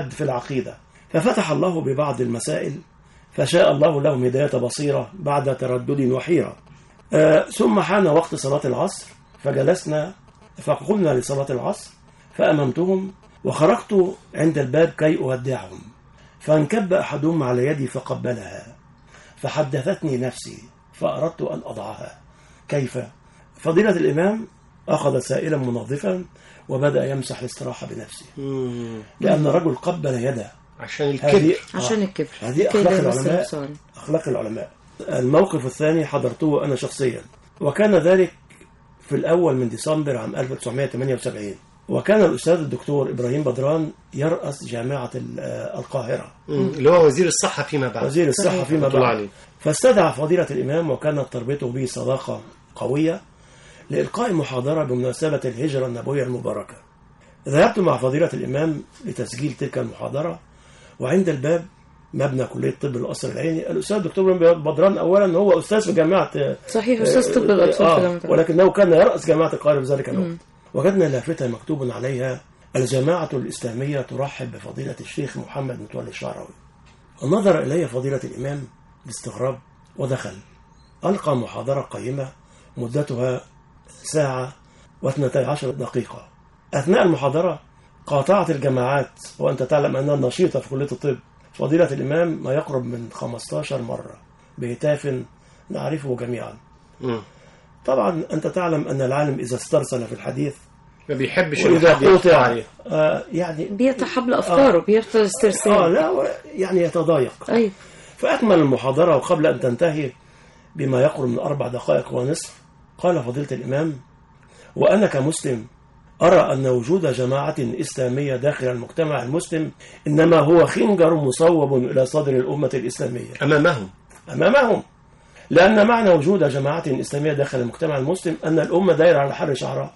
الحد في العقيدة ففتح الله ببعض المسائل فشاء الله لهم هداية بصيرة بعد تردد وحيرة آه ثم حان وقت صلاة العصر فجلسنا فقمنا لصلاة العصر فأممتهم وخرجت عند الباب كي أودعهم فانكب أحدهم على يدي فقبلها فحدثتني نفسي فأردت أن أضعها كيف؟ فضيلة الإمام أخذ سائلا منظفا وبدأ يمسح الاستراحة بنفسه مم. لأن الرجل قبل يده عشان هذه الكبر عشان الكبر هذه كده أخلاق بس العلماء السؤال. أخلاق العلماء الموقف الثاني حضرته أنا شخصيا وكان ذلك في الأول من ديسمبر عام 1978 وكان الأستاذ الدكتور إبراهيم بدران يرأس جامعة ال- آه، القاهرة مم. اللي هو وزير الصحة فيما بعد وزير الصحة صحيح. فيما رحمة الله بعد عليه. فاستدعى فضيلة الإمام وكانت تربطه به صداقة قوية لإلقاء محاضرة بمناسبة الهجرة النبوية المباركة ذهبت مع فضيلة الإمام لتسجيل تلك المحاضرة وعند الباب مبنى كلية طب القصر العيني الأستاذ الدكتور بدران أولا هو أستاذ في جامعة صحيح أستاذ طب الأطفال في آه جامعة ولكنه كان يرأس جامعة القاهرة في ذلك الوقت وجدنا لافتة مكتوب عليها الجماعة الإسلامية ترحب بفضيلة الشيخ محمد متولي الشعراوي ونظر إلي فضيلة الإمام باستغراب ودخل ألقى محاضرة قيمة مدتها ساعة واثنتي عشر دقيقة أثناء المحاضرة قاطعت الجماعات وأنت تعلم أنها نشيطة في كلية الطب فضيلة الإمام ما يقرب من 15 مرة بهتاف نعرفه جميعا مم. طبعا أنت تعلم أن العالم إذا استرسل في الحديث ما بيحبش إن وإذا حد يقطع قطع عليه آه يعني بيتحب أفكاره بيحصل آه استرسال لا و- يعني يتضايق أيوة فأكمل المحاضرة وقبل أن تنتهي بما يقرب من أربع دقائق ونصف قال فضيلة الإمام وأنا كمسلم أرى أن وجود جماعة إسلامية داخل المجتمع المسلم إنما هو خنجر مصوب إلى صدر الأمة الإسلامية أمامهم أمامهم لأن معنى وجود جماعة إسلامية داخل المجتمع المسلم أن الأمة دايرة على حر شعرها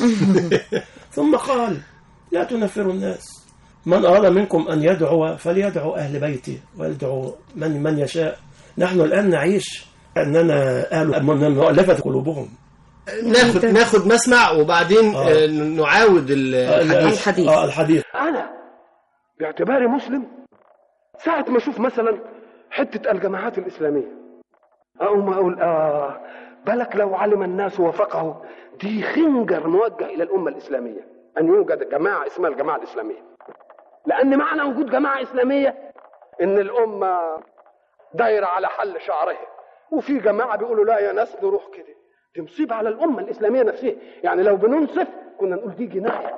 ثم قال لا تنفروا الناس من أراد منكم أن يدعو فليدعو أهل بيته ويدعو من من يشاء نحن الآن نعيش أننا أهل من مؤلفة قلوبهم ناخد ناخد مسمع وبعدين آه. آه، نعاود ال- الحديث الحديث. آه الحديث أنا باعتباري مسلم ساعة ما أشوف مثلا حتة الجماعات الإسلامية أقوم أقول آه بالك لو علم الناس وفقهوا دي خنجر موجه إلى الأمة الإسلامية أن يوجد جماعة اسمها الجماعة الإسلامية لأن معنى وجود جماعة إسلامية إن الأمة دايرة على حل شعرها وفي جماعة بيقولوا لا يا ناس نروح كده دي مصيبة على الأمة الإسلامية نفسها يعني لو بننصف كنا نقول دي جناية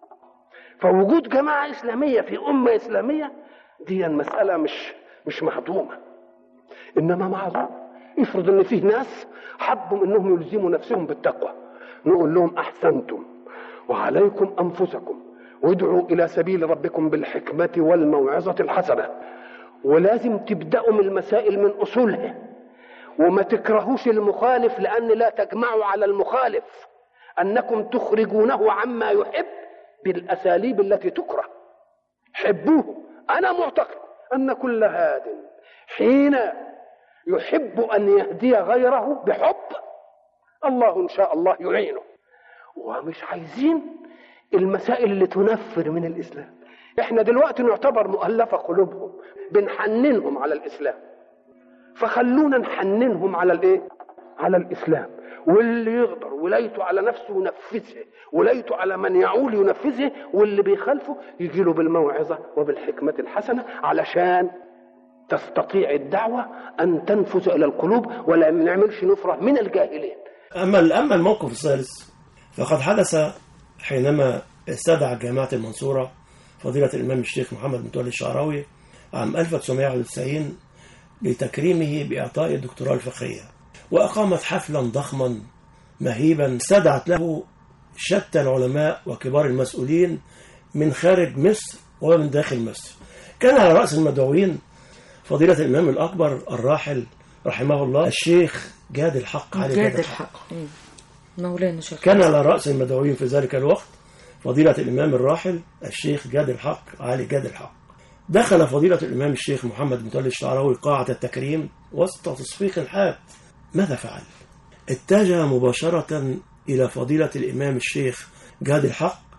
فوجود جماعة إسلامية في أمة إسلامية دي المسألة مش مش مهضومة إنما معذور افرض إن فيه ناس حبوا إنهم يلزموا نفسهم بالتقوى نقول لهم أحسنتم وعليكم أنفسكم وادعوا إلى سبيل ربكم بالحكمة والموعظة الحسنة ولازم تبدأوا من المسائل من أصولها وما تكرهوش المخالف لأن لا تجمعوا على المخالف أنكم تخرجونه عما يحب بالأساليب التي تكره حبوه أنا معتقد أن كل هاد حين يحب أن يهدي غيره بحب الله إن شاء الله يعينه ومش عايزين المسائل اللي تنفر من الإسلام احنا دلوقتي نعتبر مؤلفة قلوبهم بنحننهم على الإسلام فخلونا نحننهم على الايه على الاسلام واللي يقدر ولايته على نفسه ينفذه ولايته على من يعول ينفذه واللي بيخالفه يجي له بالموعظه وبالحكمه الحسنه علشان تستطيع الدعوه ان تنفذ الى القلوب ولا نعملش نفره من الجاهلين أما أما الموقف الثالث فقد حدث حينما استدعى جامعة المنصورة فضيلة الإمام الشيخ محمد متولي الشعراوي عام 1991 لتكريمه بإعطاء الدكتوراه الفقهية وأقامت حفلا ضخما مهيبا استدعت له شتى العلماء وكبار المسؤولين من خارج مصر ومن داخل مصر كان على رأس المدعوين فضيلة الإمام الأكبر الراحل رحمه الله الشيخ جاد الحق علي جاد الحق مم. مولانا شيخ كان على رأس المدعوين في ذلك الوقت فضيلة الإمام الراحل الشيخ جاد الحق علي جاد الحق دخل فضيلة الإمام الشيخ محمد متولي الشعراوي قاعة التكريم وسط تصفيق حاد ماذا فعل؟ اتجه مباشرة إلى فضيلة الإمام الشيخ جاد الحق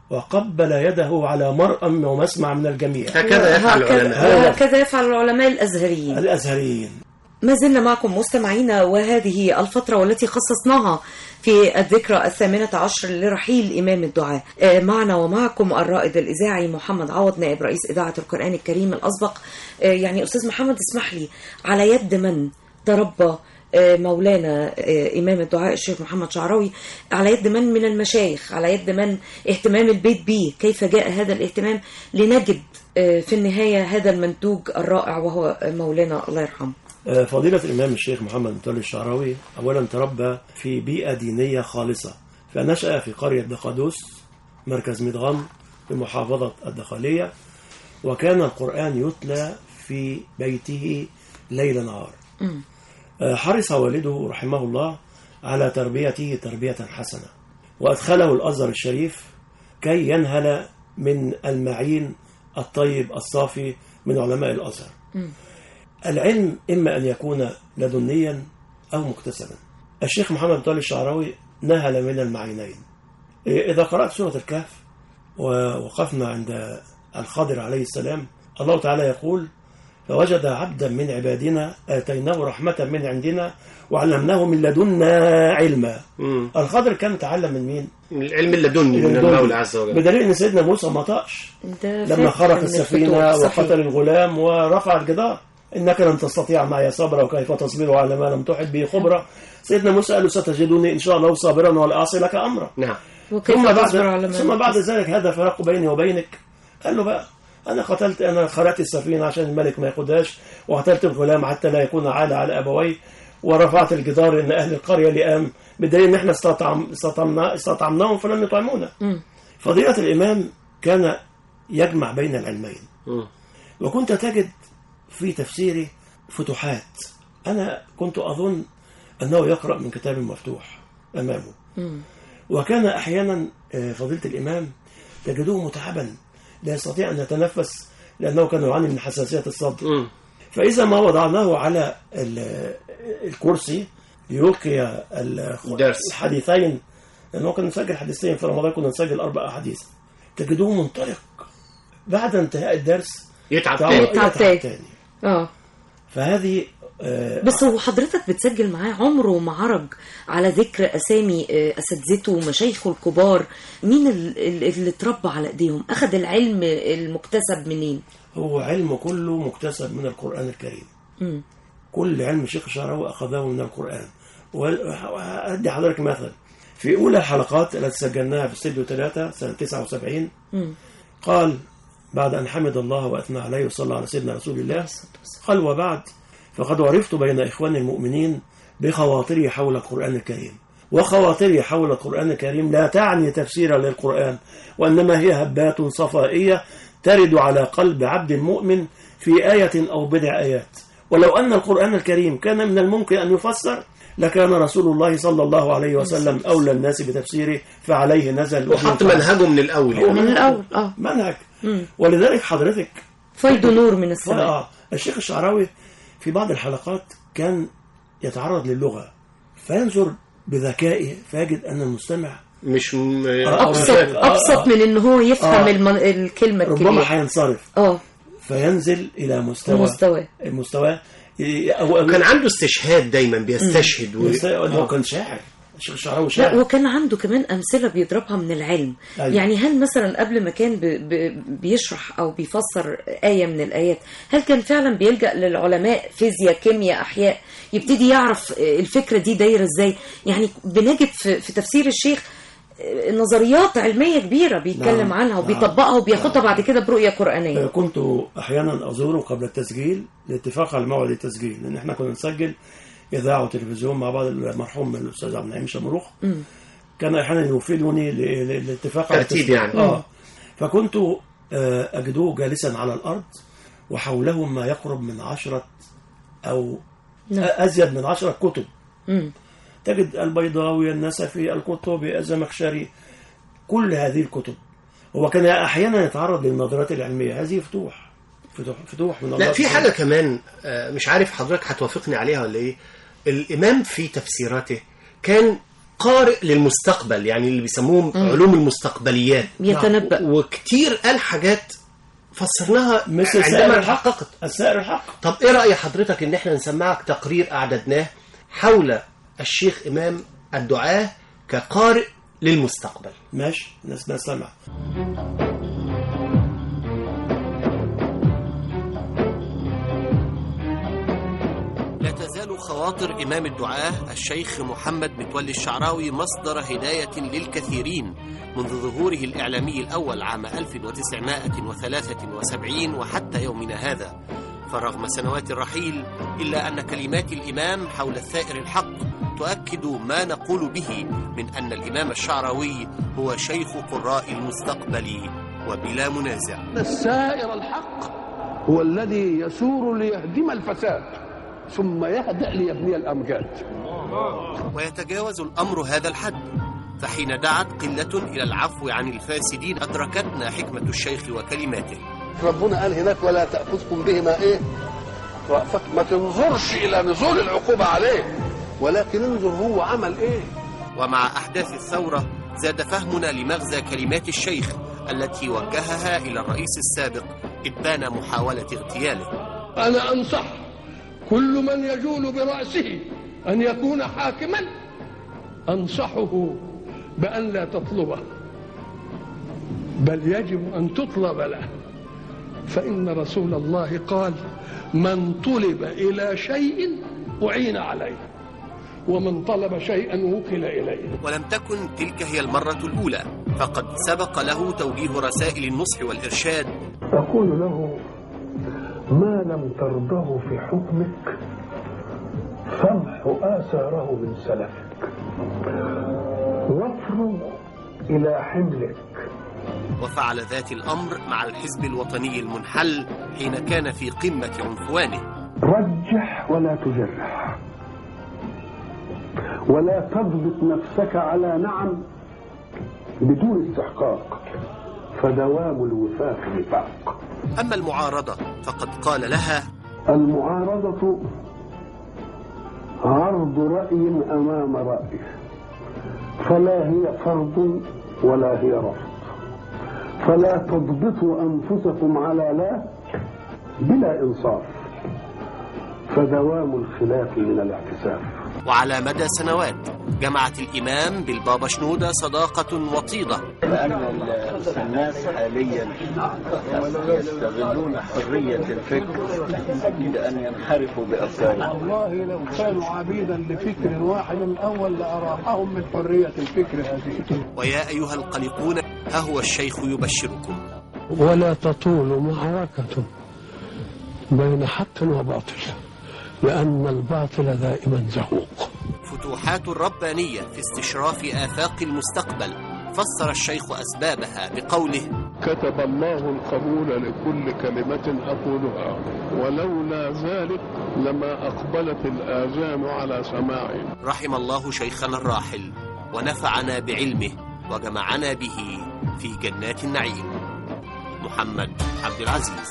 وقبل يده على مرأى ومسمع من الجميع هكذا يفعل وهكذا- العلماء وهكذا يفعل العلماء الأزهريين الأزهريين ما زلنا معكم مستمعينا وهذه الفترة والتي خصصناها في الذكرى الثامنة عشر لرحيل إمام الدعاء آه، معنا ومعكم الرائد الإذاعي محمد عوض نائب رئيس إذاعة القرآن الكريم الأسبق آه، يعني أستاذ محمد اسمح لي على يد من تربى آه، مولانا آه، إمام الدعاء الشيخ محمد شعراوي على يد من من المشايخ على يد من اهتمام البيت به كيف جاء هذا الاهتمام لنجد آه، في النهاية هذا المنتوج الرائع وهو مولانا الله يرحمه آه، فضيلة الإمام الشيخ محمد متولي الشعراوي أولا تربى في بيئة دينية خالصة فنشأ في قرية دقادوس مركز مدغم في محافظة الدخلية وكان القرآن يتلى في بيته ليل نهار آه، حرص والده رحمه الله على تربيته تربية حسنة وأدخله الأزهر الشريف كي ينهل من المعين الطيب الصافي من علماء الأزهر العلم إما أن يكون لدنيا أو مكتسبا الشيخ محمد متولي الشعراوي نهل من المعينين إذا قرأت سورة الكهف ووقفنا عند الخضر عليه السلام الله تعالى يقول فوجد عبدا من عبادنا آتيناه رحمة من عندنا وعلمناه من لدنا علما مم. الخضر كان تعلم من مين؟ من العلم اللدني من لدني. المولى عز وجل بدليل ان سيدنا موسى ما طقش ده لما فات خرق من السفينة الفتوح. صحيح. وقتل الغلام ورفع الجدار إنك لن تستطيع معي صبرا وكيف تصبر على ما لم تحد به خبرا سيدنا موسى قال له ستجدني إن شاء الله صابرا ولا أعصي لك أمرا نعم وكيف ثم بعد تصبر على ما ثم بعد ذلك هذا فراق بيني وبينك قال له بقى أنا قتلت أنا خرقت السفينة عشان الملك ما ياخدهاش وقتلت الغلام حتى لا يكون عالة على أبويه ورفعت الجدار إن أهل القرية لئام بدليل إن إحنا استطعم استطعمنا استطعمناهم فلم يطعمونا مم. فضيلة الإمام كان يجمع بين العلمين مم. وكنت تجد في تفسيره فتوحات أنا كنت أظن أنه يقرأ من كتاب مفتوح أمامه مم. وكان أحيانا آه، فضيلة الإمام تجدوه متعبا لا يستطيع أن يتنفس لأنه كان يعاني من حساسية الصدر مم. فإذا ما وضعناه على ال- الكرسي ليلقي ال- الدرس. الحديثين لأنه كان نسجل حديثين في رمضان كنا نسجل أربع أحاديث تجدوه منطلق بعد انتهاء الدرس يتعب تعال- تاني يتعب تاني. تاني اه فهذه آه، بس هو حضرتك بتسجل معاه عمره ما عرج على ذكر اسامي آه، اساتذته ومشايخه الكبار مين ال- ال- اللي اتربى على ايديهم اخذ العلم المكتسب منين هو علم كله مكتسب من القرآن الكريم مم. كل علم الشيخ الشعراوي أخذه من القرآن وأدي حضرتك مثل في أولى الحلقات التي سجلناها في استوديو 3 سنة 79 مم. قال بعد أن حمد الله وأثنى عليه وصلى على سيدنا رسول الله قال وبعد فقد عرفت بين إخواني المؤمنين بخواطري حول القرآن الكريم وخواطري حول القرآن الكريم لا تعني تفسيرا للقرآن وإنما هي هبات صفائية ترد على قلب عبد مؤمن في آية أو بضع آيات ولو أن القرآن الكريم كان من الممكن أن يفسر لكان رسول الله صلى الله عليه وسلم أولى الناس بتفسيره فعليه نزل وحط منهجه من الأول هو يعني. من الاول اه منهج ولذلك حضرتك فيض نور من السماء آه الشيخ الشعراوي في بعض الحلقات كان يتعرض للغة فينظر بذكائه فيجد أن المستمع مش م... آه. ابسط آه. ابسط من ان هو يفهم آه. المن... الكلمه ربما الكبيره هينصرف اه فينزل إلى مستوى مستواه. مستوى أو كان عنده استشهاد دايما بيستشهد و... مستوى هو كان شاعر الشيخ الشعراوي لا شاعر وكان عنده كمان أمثلة بيضربها من العلم أيوة. يعني هل مثلا قبل ما كان ب... ب... بيشرح أو بيفسر آية من الآيات هل كان فعلا بيلجأ للعلماء فيزياء كيمياء أحياء يبتدي يعرف الفكرة دي دايرة إزاي يعني بنجد في, في تفسير الشيخ نظريات علمية كبيرة بيتكلم نعم. عنها وبيطبقها وبياخدها بعد كده برؤية قرآنية كنت أحيانا أزوره قبل التسجيل لاتفاق على موعد التسجيل لأن احنا كنا نسجل إذاعة وتلفزيون مع بعض المرحوم الأستاذ عبد النعيم شمروخ كان أحيانا يوفدني ل- ل- للاتفاق على ترتيب التسجيل. يعني. آه فكنت آه، أجدوه جالسا على الأرض وحوله ما يقرب من عشرة أو نعم. أزيد من عشرة كتب مم. تجد البيضاوي النسفي القرطبي الزمخشري كل هذه الكتب هو كان أحيانا يتعرض للنظرات العلمية هذه فتوح فتوح, فتوح من الله لا في سبحانه. حاجة كمان آه، مش عارف حضرتك هتوافقني عليها ولا ايه الإمام في تفسيراته كان قارئ للمستقبل يعني اللي بيسموهم علوم المستقبليات يتنبأ وكتير قال حاجات فسرناها مثل سائر عندما الحق حققت السائر الحق طب ايه رأي حضرتك ان احنا نسمعك تقرير اعددناه حول الشيخ امام الدعاة كقارئ للمستقبل ماشي الناس ما سمع لا تزال خواطر إمام الدعاة الشيخ محمد متولي الشعراوي مصدر هداية للكثيرين منذ ظهوره الإعلامي الأول عام 1973 وحتى يومنا هذا فرغم سنوات الرحيل إلا أن كلمات الإمام حول الثائر الحق تؤكد ما نقول به من أن الإمام الشعراوي هو شيخ قراء المستقبل وبلا منازع السائر الحق هو الذي يسور ليهدم الفساد ثم يهدأ ليبني الأمجاد ويتجاوز الأمر هذا الحد فحين دعت قلة إلى العفو عن الفاسدين أدركتنا حكمة الشيخ وكلماته ربنا قال هناك ولا تأخذكم بهما إيه رأفت ما تنظرش إلى نزول العقوبة عليه ولكن انظر هو عمل إيه ومع أحداث الثورة زاد فهمنا لمغزى كلمات الشيخ التي وجهها إلى الرئيس السابق إبان محاولة اغتياله أنا أنصح كل من يجول برأسه أن يكون حاكما أنصحه بأن لا تطلبه بل يجب أن تطلب له فإن رسول الله قال من طلب إلى شيء أعين عليه ومن طلب شيئا وكل إليه ولم تكن تلك هي المرة الأولى فقد سبق له توجيه رسائل النصح والإرشاد أقول له ما لم ترضه في حكمك فامح آثاره من سلفك وافرغ إلى حملك وفعل ذات الأمر مع الحزب الوطني المنحل حين كان في قمة عنفوانه رجح ولا تجرح ولا تضبط نفسك على نعم بدون استحقاق فدوام الوفاق نفاق أما المعارضة فقد قال لها المعارضة عرض رأي أمام رأي فلا هي فرض ولا هي رفض فلا تضبطوا أنفسكم على لا بلا إنصاف فدوام الخلاف من الاعتساف وعلى مدى سنوات جمعت الإمام بالبابا شنودة صداقة وطيدة لأن الناس حاليا يستغلون حرية الفكر لأن ينحرفوا بأفكارهم والله لو كانوا عبيدا لفكر واحد أول لأراحهم من حرية الفكر هذه ويا أيها القلقون ها هو الشيخ يبشركم ولا تطول معركة بين حق وباطل لأن الباطل دائما زهوق فتوحات ربانية في استشراف آفاق المستقبل فسر الشيخ أسبابها بقوله كتب الله القبول لكل كلمة أقولها ولولا ذلك لما أقبلت الآذان على سماعي رحم الله شيخنا الراحل ونفعنا بعلمه وجمعنا به في جنات النعيم محمد عبد العزيز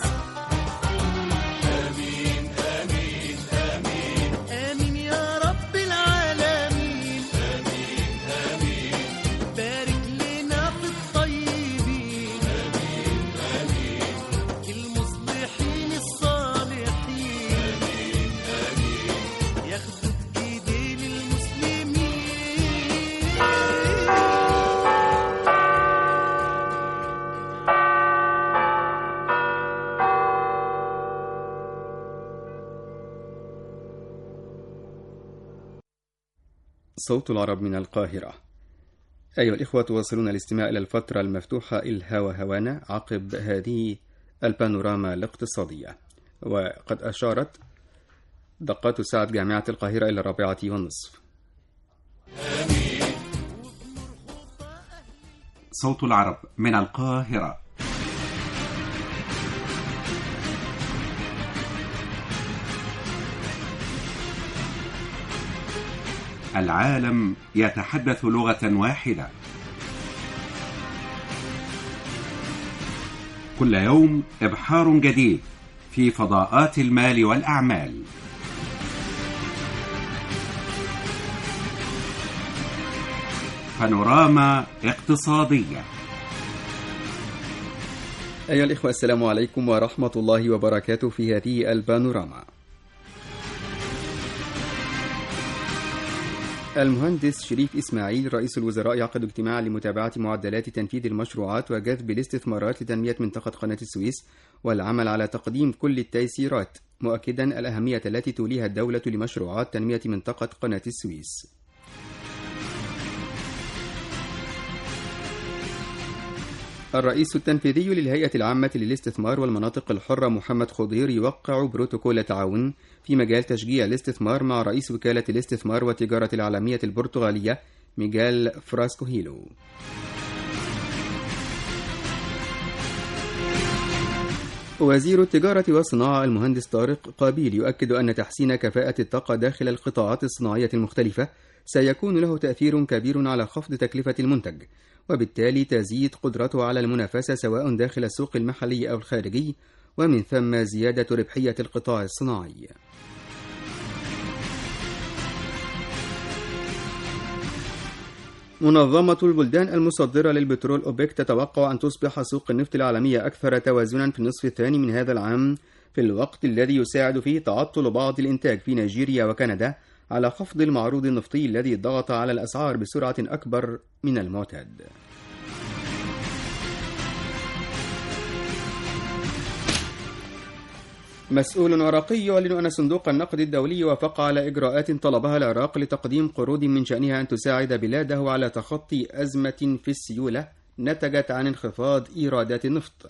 آمين يا رب العالمين آمين آمين بارك لنا في الطيبين آمين آمين المصلحين الصالحين آمين آمين ياخدوا بإيدين المسلمين صوت العرب من القاهرة أيها الإخوة تواصلون الاستماع إلى الفترة المفتوحة الهوى هوانا عقب هذه البانوراما الاقتصادية وقد أشارت دقات ساعة جامعة القاهرة إلى الرابعة والنصف صوت العرب من القاهرة العالم يتحدث لغة واحدة كل يوم إبحار جديد في فضاءات المال والأعمال بانوراما اقتصادية أيها الإخوة السلام عليكم ورحمة الله وبركاته في هذه البانوراما المهندس شريف إسماعيل رئيس الوزراء يعقد اجتماعا لمتابعة معدلات تنفيذ المشروعات وجذب الاستثمارات لتنمية منطقة قناة السويس والعمل على تقديم كل التيسيرات مؤكدا الأهمية التي توليها الدولة لمشروعات تنمية منطقة قناة السويس الرئيس التنفيذي للهيئة العامة للاستثمار والمناطق الحرة محمد خضير يوقع بروتوكول تعاون في مجال تشجيع الاستثمار مع رئيس وكالة الاستثمار والتجارة العالمية البرتغالية ميغال فراسكوهيلو وزير التجارة والصناعة المهندس طارق قابيل يؤكد أن تحسين كفاءة الطاقة داخل القطاعات الصناعية المختلفة سيكون له تأثير كبير على خفض تكلفة المنتج وبالتالي تزيد قدرته على المنافسة سواء داخل السوق المحلي أو الخارجي ومن ثم زيادة ربحية القطاع الصناعي منظمة البلدان المصدرة للبترول أوبك تتوقع أن تصبح سوق النفط العالمية أكثر توازنا في النصف الثاني من هذا العام في الوقت الذي يساعد فيه تعطل بعض الإنتاج في نيجيريا وكندا على خفض المعروض النفطي الذي ضغط على الأسعار بسرعة أكبر من المعتاد. مسؤول عراقي يعلن أن صندوق النقد الدولي وافق على إجراءات طلبها العراق لتقديم قروض من شأنها أن تساعد بلاده على تخطي أزمة في السيولة نتجت عن انخفاض إيرادات النفط.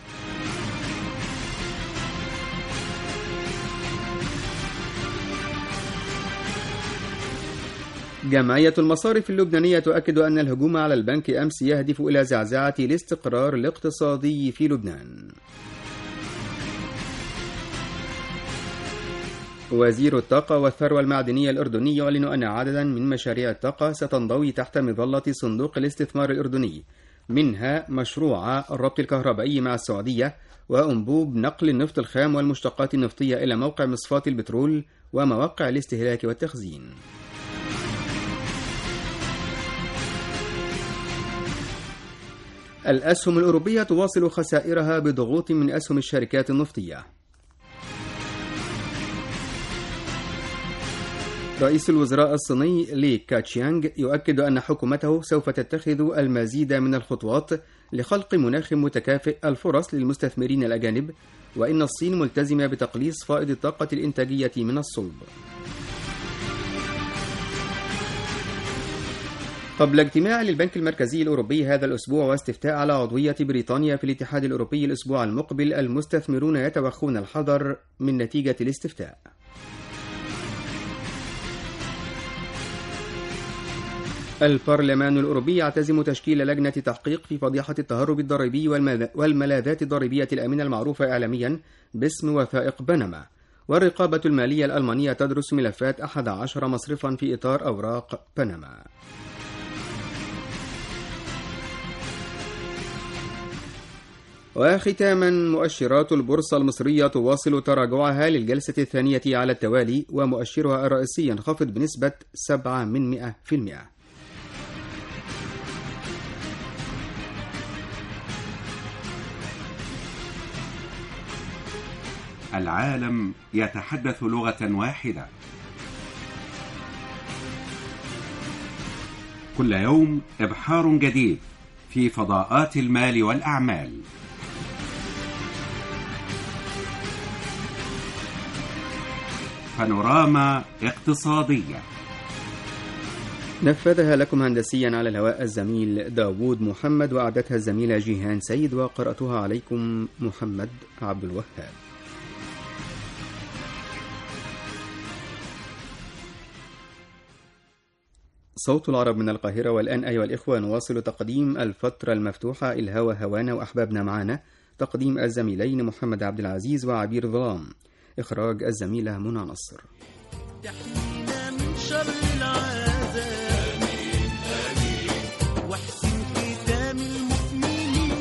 جمعية المصارف اللبنانية تؤكد أن الهجوم على البنك أمس يهدف إلى زعزعة الاستقرار الاقتصادي في لبنان. وزير الطاقة والثروة المعدنية الأردني يعلن أن عددا من مشاريع الطاقة ستنضوي تحت مظلة صندوق الاستثمار الأردني منها مشروع الربط الكهربائي مع السعودية وأنبوب نقل النفط الخام والمشتقات النفطية إلى موقع مصفاة البترول ومواقع الاستهلاك والتخزين. الأسهم الأوروبية تواصل خسائرها بضغوط من أسهم الشركات النفطية. رئيس الوزراء الصيني لي كاتشيانغ يؤكد أن حكومته سوف تتخذ المزيد من الخطوات لخلق مناخ متكافئ الفرص للمستثمرين الأجانب وإن الصين ملتزمة بتقليص فائض الطاقة الإنتاجية من الصلب. قبل اجتماع للبنك المركزي الأوروبي هذا الأسبوع واستفتاء على عضوية بريطانيا في الاتحاد الأوروبي الأسبوع المقبل المستثمرون يتوخون الحذر من نتيجة الاستفتاء. البرلمان الأوروبي يعتزم تشكيل لجنة تحقيق في فضيحة التهرب الضريبي والملاذات الضريبية الآمنة المعروفة إعلاميا باسم وثائق بنما والرقابة المالية الألمانية تدرس ملفات 11 مصرفا في إطار أوراق بنما وختاما مؤشرات البورصة المصرية تواصل تراجعها للجلسة الثانية على التوالي ومؤشرها الرئيسي ينخفض بنسبة 7 من 100%. العالم يتحدث لغة واحدة كل يوم إبحار جديد في فضاءات المال والأعمال بانوراما اقتصادية نفذها لكم هندسيا على الهواء الزميل داوود محمد وأعدتها الزميلة جيهان سيد وقرأتها عليكم محمد عبد الوهاب صوت العرب من القاهرة والآن أيها الإخوة نواصل تقديم الفترة المفتوحة الهوى هوانا وأحبابنا معنا تقديم الزميلين محمد عبد العزيز وعبير ظلام إخراج الزميلة منى نصر تحمينا من شر العذاب آمين آمين واحسن ختام المؤمنين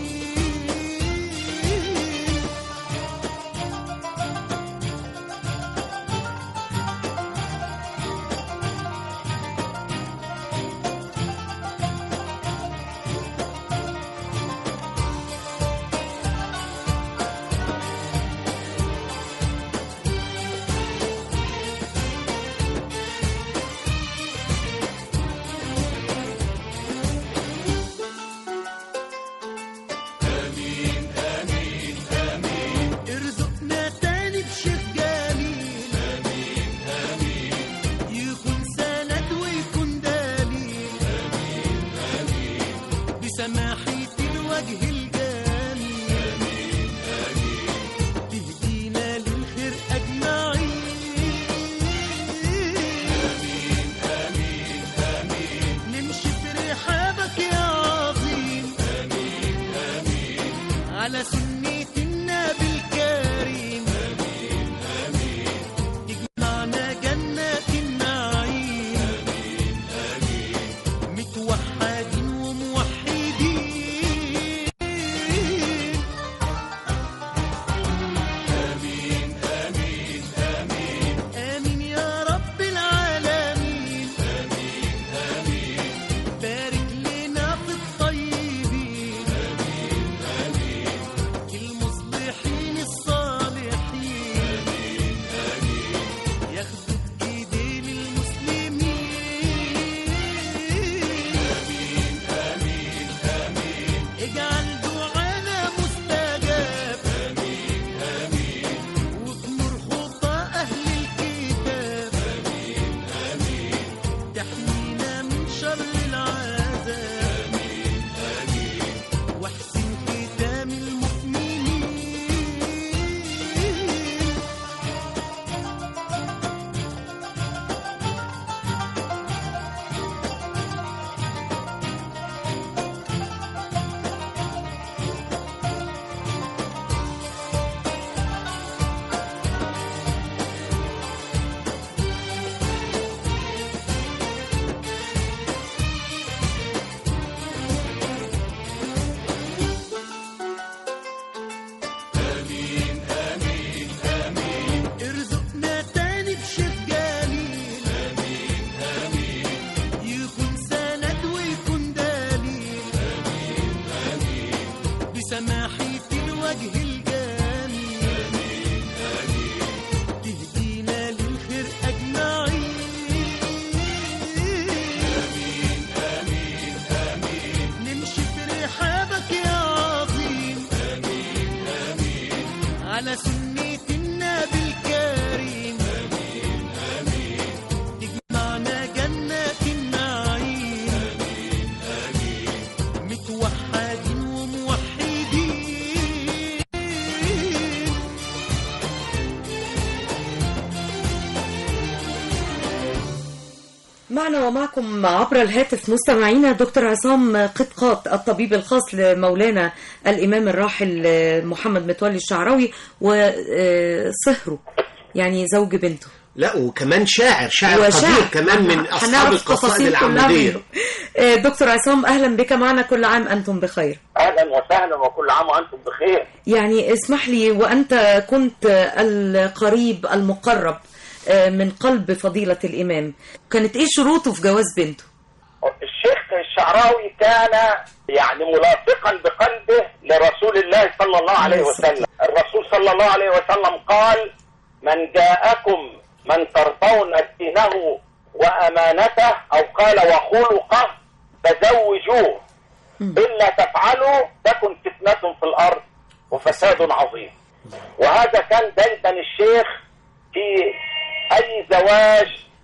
معنا ومعكم عبر الهاتف مستمعينا دكتور عصام قطقاط الطبيب الخاص لمولانا الإمام الراحل محمد متولي الشعراوي وصهره يعني زوج بنته لا وكمان شاعر شاعر قدير كمان من اصحاب هنعرف القصائد تفاصيل كلها العموديه منه. آه، دكتور عصام أهلا بك معنا كل عام أنتم بخير اهلا وسهلا وكل عام وانتم بخير يعني اسمح لي وأنت كنت القريب المقرب آه، من قلب فضيلة الإمام كانت إيه شروطه في جواز بنته الشيخ الشعراوي كان يعني ملاصقا بقلبه لرسول الله صلى الله عليه وسلم الرسول صلى الله عليه وسلم قال من جاءكم من ترضون دينه وامانته او قال وخلقه فزوجوه الا تفعلوا تكن فتنه في الارض وفساد عظيم وهذا كان دندن الشيخ في اي زواج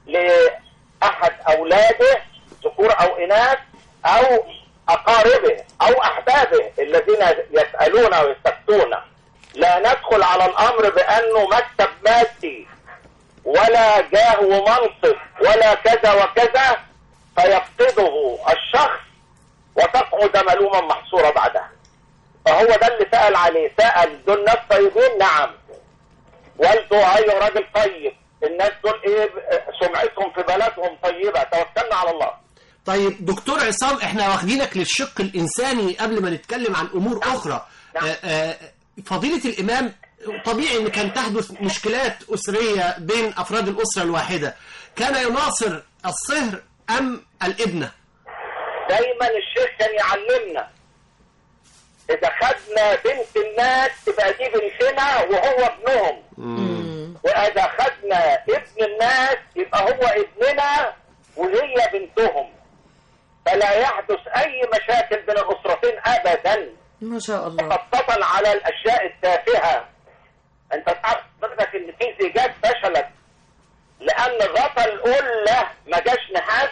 لاحد اولاده ذكور او اناث او اقاربه او احبابه الذين يسالون ويستفتون لا ندخل على الامر بانه مكتب مادي ولا جاه ومنصب ولا كذا وكذا فيفقده الشخص وتقعد ملوما محصورة بعدها فهو ده اللي سأل عليه سأل دول ناس طيبين نعم والده ايوه راجل طيب الناس دول ايه سمعتهم في بلدهم طيبة توكلنا على الله طيب دكتور عصام احنا واخدينك للشق الانساني قبل ما نتكلم عن امور اخرى آه، آه، فضيله الامام طبيعي ان كان تحدث مشكلات اسريه بين افراد الاسره الواحده كان يناصر الصهر ام الابنه دايما الشيخ كان يعلمنا اذا خدنا بنت الناس تبقى دي بنتنا وهو ابنهم واذا خدنا ابن الناس يبقى هو ابننا وهي بنتهم فلا يحدث اي مشاكل بين الاسرتين ابدا ما شاء الله خاصة على الاشياء التافهة انت تعرف حضرتك ان في زيجات فشلت لان غطى القلة ما جاش نحاس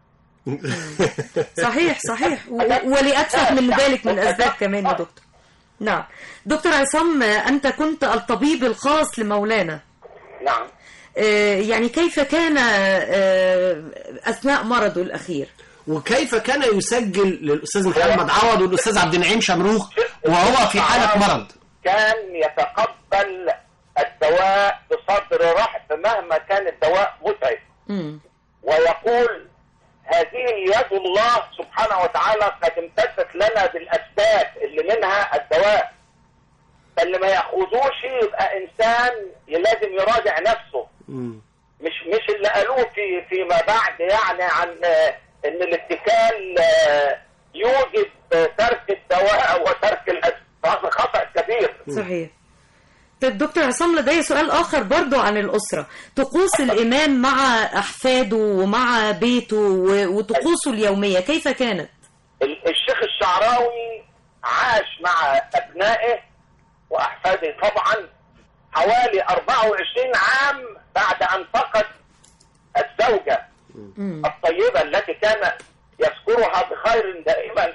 صحيح صحيح و- ولأتفه من ذلك من الأسباب كمان يا دكتور نعم دكتور عصام آه، أنت كنت الطبيب الخاص لمولانا نعم آه، يعني كيف كان آه، أثناء مرضه الأخير وكيف كان يسجل للاستاذ محمد عوض والاستاذ عبد النعيم شمروخ وهو في حاله مرض كان يتقبل الدواء بصدر رحب مهما كان الدواء متعب مم. ويقول هذه يد الله سبحانه وتعالى قد امتدت لنا بالاسباب اللي منها الدواء فاللي ما ياخذوش يبقى انسان لازم يراجع نفسه مش مش اللي قالوه في فيما بعد يعني عن آه، ان الاتكال آه، يوجب آه، ترك الدواء وترك الأسباب هذا خطا كبير صحيح طيب دكتور عصام لدي سؤال آخر برضو عن الأسرة طقوس الإمام مع أحفاده ومع بيته و- وطقوسه اليومية كيف كانت؟ ال- الشيخ الشعراوي عاش مع أبنائه وأحفاده طبعا حوالي 24 عام بعد أن فقد الزوجة الطيبة التي كان يذكرها بخير دائما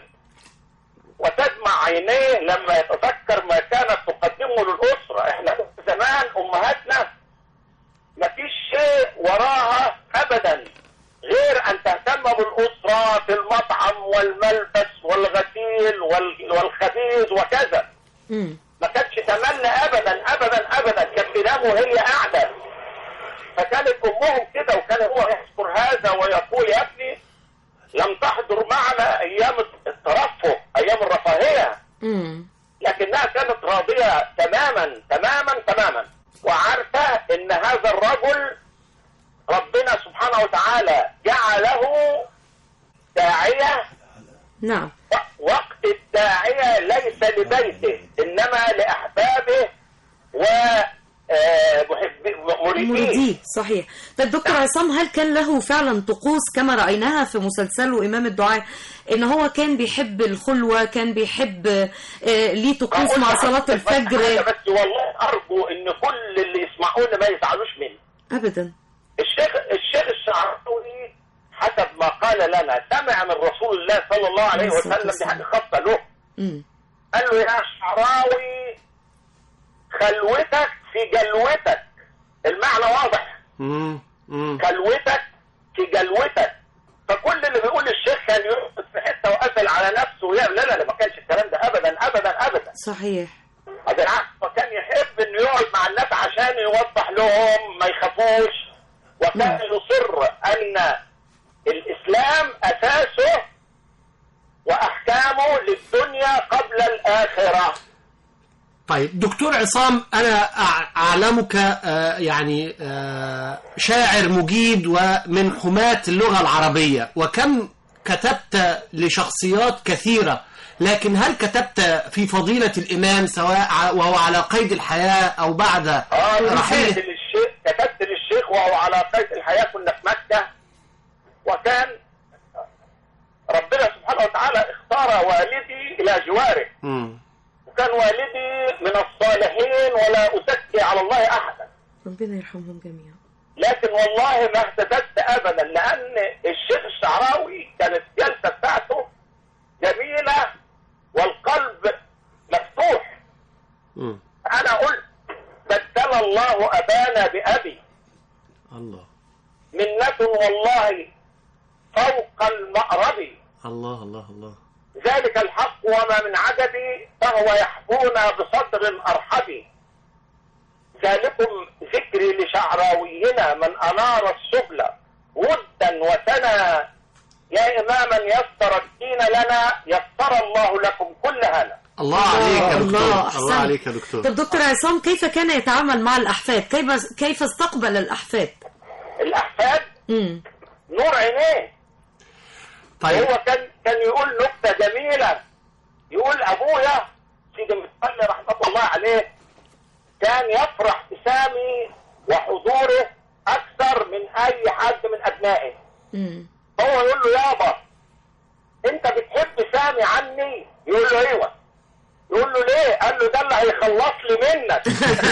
وتدمع عينيه لما يتذكر ما كانت تقدمه للأسرة احنا زمان أمهاتنا ما فيش شيء وراها أبدا غير أن تهتم بالأسرة في المطعم والملبس والغسيل وال- والخبيز وكذا ما كانتش تمنى أبدا أبدا أبدا كانت تنام وهي قاعدة فكانت أمهم كده وكان هو يذكر هذا ويقول يا ابني لم تحضر معنا أيام الترفه أيام الرفاهية لكنها كانت راضية تماما تماما تماما وعارفة ان هذا الرجل ربنا سبحانه وتعالى جعله داعية نعم وقت الداعية ليس لبيته انما لأحبابه و آه، محبي- مريديه مريديه صحيح طيب دكتور عصام هل كان له فعلا طقوس كما رأيناها في مسلسله إمام الدعاء إن هو كان بيحب الخلوة كان بيحب آه، ليه طقوس أقول مع لحضرتك صلاة بس حاجة الفجر بس والله أرجو إن كل اللي يسمعونا ما يزعلوش مني أبدا الشيخ الشيخ الشعراوي حسب ما قال لنا سمع من رسول الله صلى الله عليه عليه الصلاة وسلم دي حاجة خاصة له مم. قال له يا شعراوي خلوتك في جلوتك المعنى واضح خلوتك في جلوتك فكل اللي بيقول الشيخ كان يقعد في حته وقفل على نفسه ويعمل لا لا لا ما كانش الكلام ده ابدا ابدا ابدا صحيح بالعكس وكان يحب انه يقعد مع الناس عشان يوضح لهم ما يخافوش وكان يصر ان الاسلام اساسه واحكامه للدنيا قبل الاخره طيب دكتور عصام أنا أع- أعلمك آه، يعني آه، شاعر مجيد ومن حماة اللغة العربية وكم كتبت لشخصيات كثيرة لكن هل كتبت في فضيلة الإمام سواء ع- وهو على قيد الحياة أو بعد اه كتبت رحيله للشيخ كتبت للشيخ وهو على قيد الحياه كنا في مكه وكان ربنا سبحانه وتعالى اختار والدي الى جواره مم. وكان والدي من الصالحين ولا ازكي على الله احدا ربنا يرحمهم جميعا لكن والله ما اهتززت ابدا لان الشيخ الشعراوي كانت الجلسه بتاعته جميله والقلب مفتوح مم. انا قلت بدل الله ابانا بابي الله منة والله فوق المأرب الله الله الله ذلك الحق وما من عجبي فهو يحبونا بصدر أرحب ذلكم ذكري لشعراوينا من أنار السبل ودا وسنا يا إماما يسر الدين لنا يسر الله لكم كل هنا الله عليك يا الله دكتور أحسن الله عليك يا دكتور طب دكتور عصام كيف كان يتعامل مع الأحفاد كيف كيف استقبل الأحفاد الأحفاد امم نور عينيه طيب هو كان كان يقول نكتة جميلة يقول أبويا سيدي متولي رحمة الله عليه كان يفرح بسامي وحضوره أكثر من أي حد من أبنائه امم هو يقول له يابا أنت بتحب سامي عني يقول له أيوه يقول له ليه قال له ده اللي هيخلص لي منك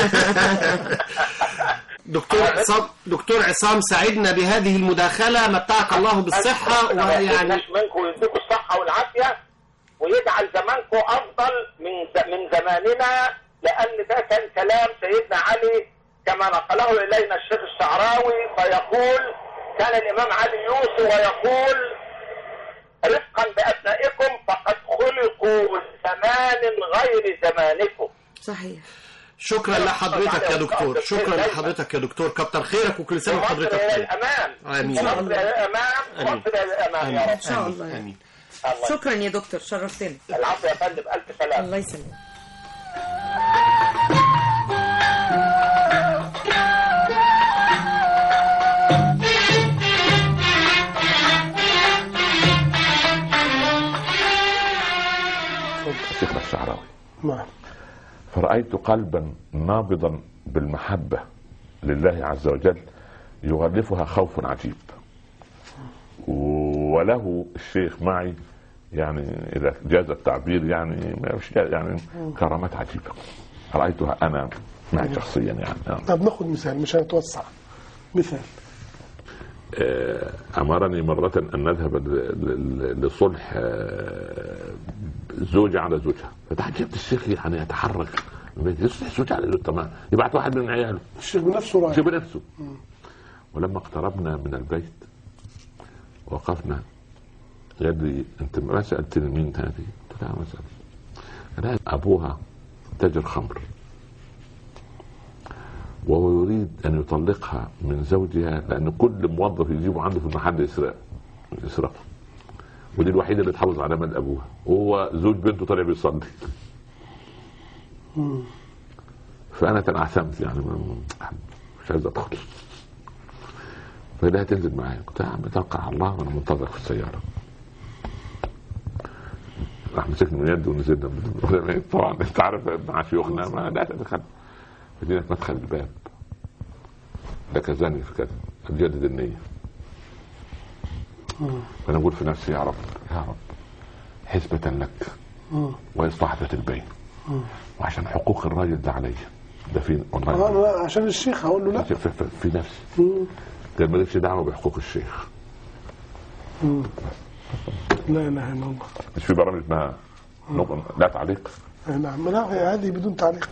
دكتور عصام دكتور عصام سعدنا بهذه المداخلة متعك الله بالصحة ويعني ويعني منكم ويديكم الصحة والعافية ويجعل زمانكم أفضل من ز- من زماننا لأن ده كان كلام سيدنا علي كما نقله إلينا الشيخ الشعراوي فيقول كان الإمام علي يوصي ويقول رفقا بأبنائكم فقد خلقوا لزمان غير زمانكم صحيح شكرا لحضرتك يا دكتور شكرا لحضرتك يا دكتور كتر خيرك وكل سنة مصر وحضرتك إلى طيب الأمام آمين. مصر إلى الأمام آمين. مصر إلى الأمام يا رب إن شاء الله آمين الله شكرا يا دكتور شرفتنا العفو يا فندم ألف سلامة الله يسلمك شيخنا الشعراوي نعم فرأيت قلبا نابضا بالمحبة لله عز وجل يغلفها خوف عجيب وله الشيخ معي يعني إذا جاز التعبير يعني مش يعني كرامات عجيبة رأيتها أنا معي شخصيا يعني نعم. طب ناخد مثال مش هنتوسع مثال آه، أمرني مرة أن نذهب ل- ل- لصلح آه، زوجة على زوجها فتعجبت الشيخ يعني يتحرك يصلح زوجة على زوجها طبعا يبعت واحد من عياله الشيخ بنفسه رايح شيء بنفسه ولما اقتربنا من البيت وقفنا قال لي انت ما سالتني مين هذه؟ قلت لا ما سالت قال ابوها تاجر خمر وهو يريد ان يطلقها من زوجها لان كل موظف يجيبه عنده في المحل يسرق يسرقه ودي الوحيده اللي تحافظ على مال ابوها وهو زوج بنته طالع بيصلي فانا تنعسمت يعني ما- مش عايز ادخل فلا تنزل معايا قلت يا عم توكل على الله وانا منتظر في السياره راح مسكني من يده ونزلنا طبعا انت عارف مع شيوخنا ما لا تدخل فدينا في مدخل الباب ده كذاني في كذا تجدد النية فانا اقول في نفسي يا رب يا رب حسبة لك وإصلاح البين وعشان حقوق الراجل ده عليا ده في والله أنا عشان الشيخ هقول له لا في, في, في نفسي مم. قال مالكش دعوه بحقوق الشيخ مم. لا اله الا الله مش في برامج اسمها نقطة- لا تعليق نعم لا هذه بدون تعليق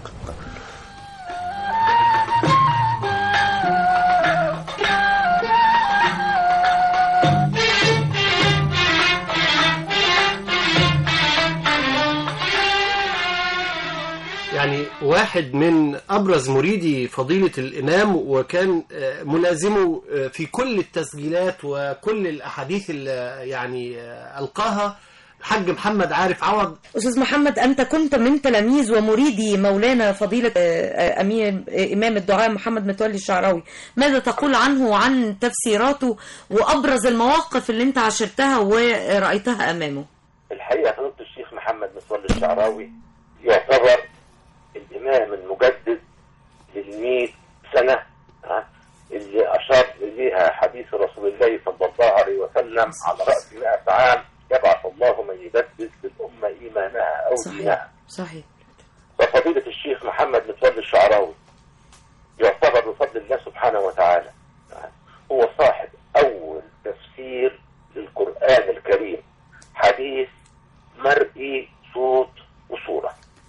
واحد من أبرز مريدي فضيلة الإمام وكان آه، ملازمه آه، في كل التسجيلات وكل الأحاديث اللي يعني آه، ألقاها حاج محمد عارف عوض أستاذ محمد أنت كنت من تلاميذ ومريدي مولانا فضيلة آه، آه، أمير آه، إمام الدعاء محمد متولي الشعراوي ماذا تقول عنه وعن تفسيراته وأبرز المواقف اللي أنت عاشرتها ورأيتها أمامه الحقيقه فضيله الشيخ محمد متولي الشعراوي يعتبر الامام المجدد للمئة سنه ها، اللي اشار اليها حديث رسول الله صلى الله عليه وسلم على راس 100 عام يبعث الله من يجدد للامه ايمانها او دينها صحيح وفضيلة الشيخ محمد متولي الشعراوي يعتبر بفضل الله سبحانه وتعالى هو صاحب أول تفسير للقرآن الكريم حديث مرئي صوت وصورة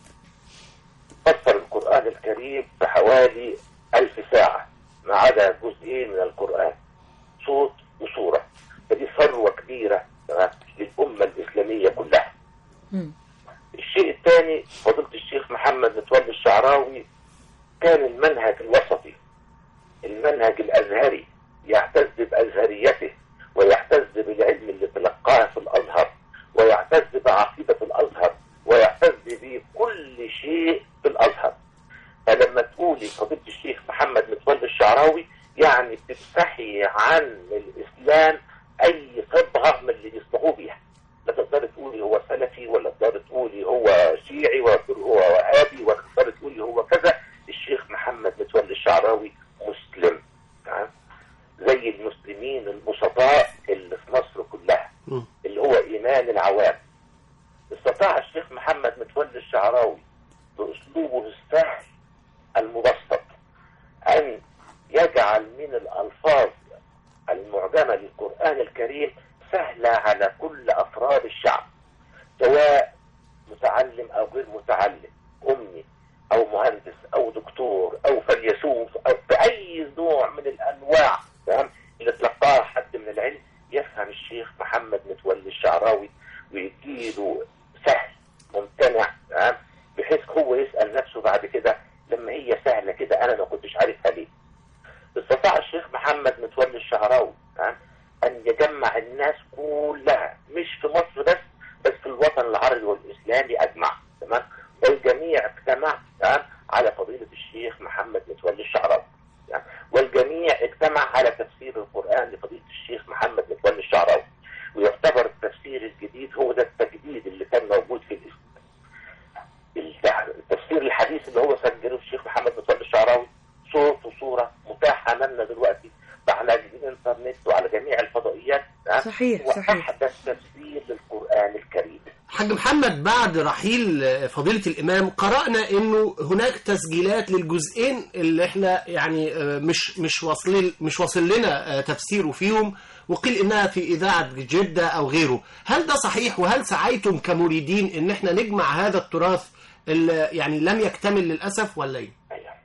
فسر القرآن الكريم بحوالي ألف ساعة ما عدا جزئين من القرآن صوت وصورة فدي ثروة كبيرة تمام، للأمة الإسلامية كلها الشيء الثاني فضيلة الشيخ محمد متولي الشعراوي كان المنهج الوسطي المنهج الأزهري يعتز بأزهريته ويعتز بالعلم اللي تلقاه في الأزهر ويعتز بعقيدة الأزهر ويعتز بكل شيء في الأزهر فلما تقولي فضيلة الشيخ محمد متولي الشعراوي يعني بتمسحي عن الإسلام أي صبغة من اللي بيصبغوه بيها لا تقدري تقولي هو سلفي ولا تقدري تقولي هو شيعي ولا تقولي هو وهابي ولا تقدري تقولي هو كذا الشيخ محمد متولي الشعراوي مسلم تمام؟ زي المسلمين البسطاء اللي في مصر كلها اللي هو ايمان العوام استطاع الشيخ محمد متولي الشعراوي باسلوبه السهل المبسط ان يجعل من الالفاظ المعجمه للقران الكريم سهله على كل افراد الشعب سواء متعلم او غير متعلم امي او مهندس او دكتور او فيلسوف او باي نوع من الانواع تمام اللي تلقاه حد من العلم يفهم الشيخ محمد متولي الشعراوي ويجيله سهل ممتنع تمام بحيث هو يسال نفسه بعد كده لما هي سهله كده انا ما كنتش عارفها ليه استطاع الشيخ محمد متولي الشعراوي تمام ان يجمع الناس كلها مش في مصر بس بس في الوطن العربي والاسلامي اجمع تمام والجميع اجتمع تمام على فضيله الشيخ محمد متولي الشعراوي تمام؟ والجميع اجتمع على تفسير القران لفضيله الشيخ محمد متولي الشعراوي ويعتبر التفسير الجديد هو ده التجديد اللي كان موجود في الاسلام التح- التفسير الحديث اللي هو سجله الشيخ محمد متولي الشعراوي صوت وصوره متاح امامنا دلوقتي على الانترنت وعلى جميع الفضائيات تمام؟ صحيح، صحيح. واحدث تفسير للقران الكريم حاج محمد بعد رحيل آه، فضيلة الإمام قرأنا إنه هناك تسجيلات للجزئين اللي إحنا يعني آه، مش مش واصلين مش واصل لنا آه، تفسيره فيهم وقيل إنها في إذاعة جدة أو غيره هل ده صحيح وهل سعيتم كمريدين إن إحنا نجمع هذا التراث اللي يعني لم يكتمل للأسف ولا إيه؟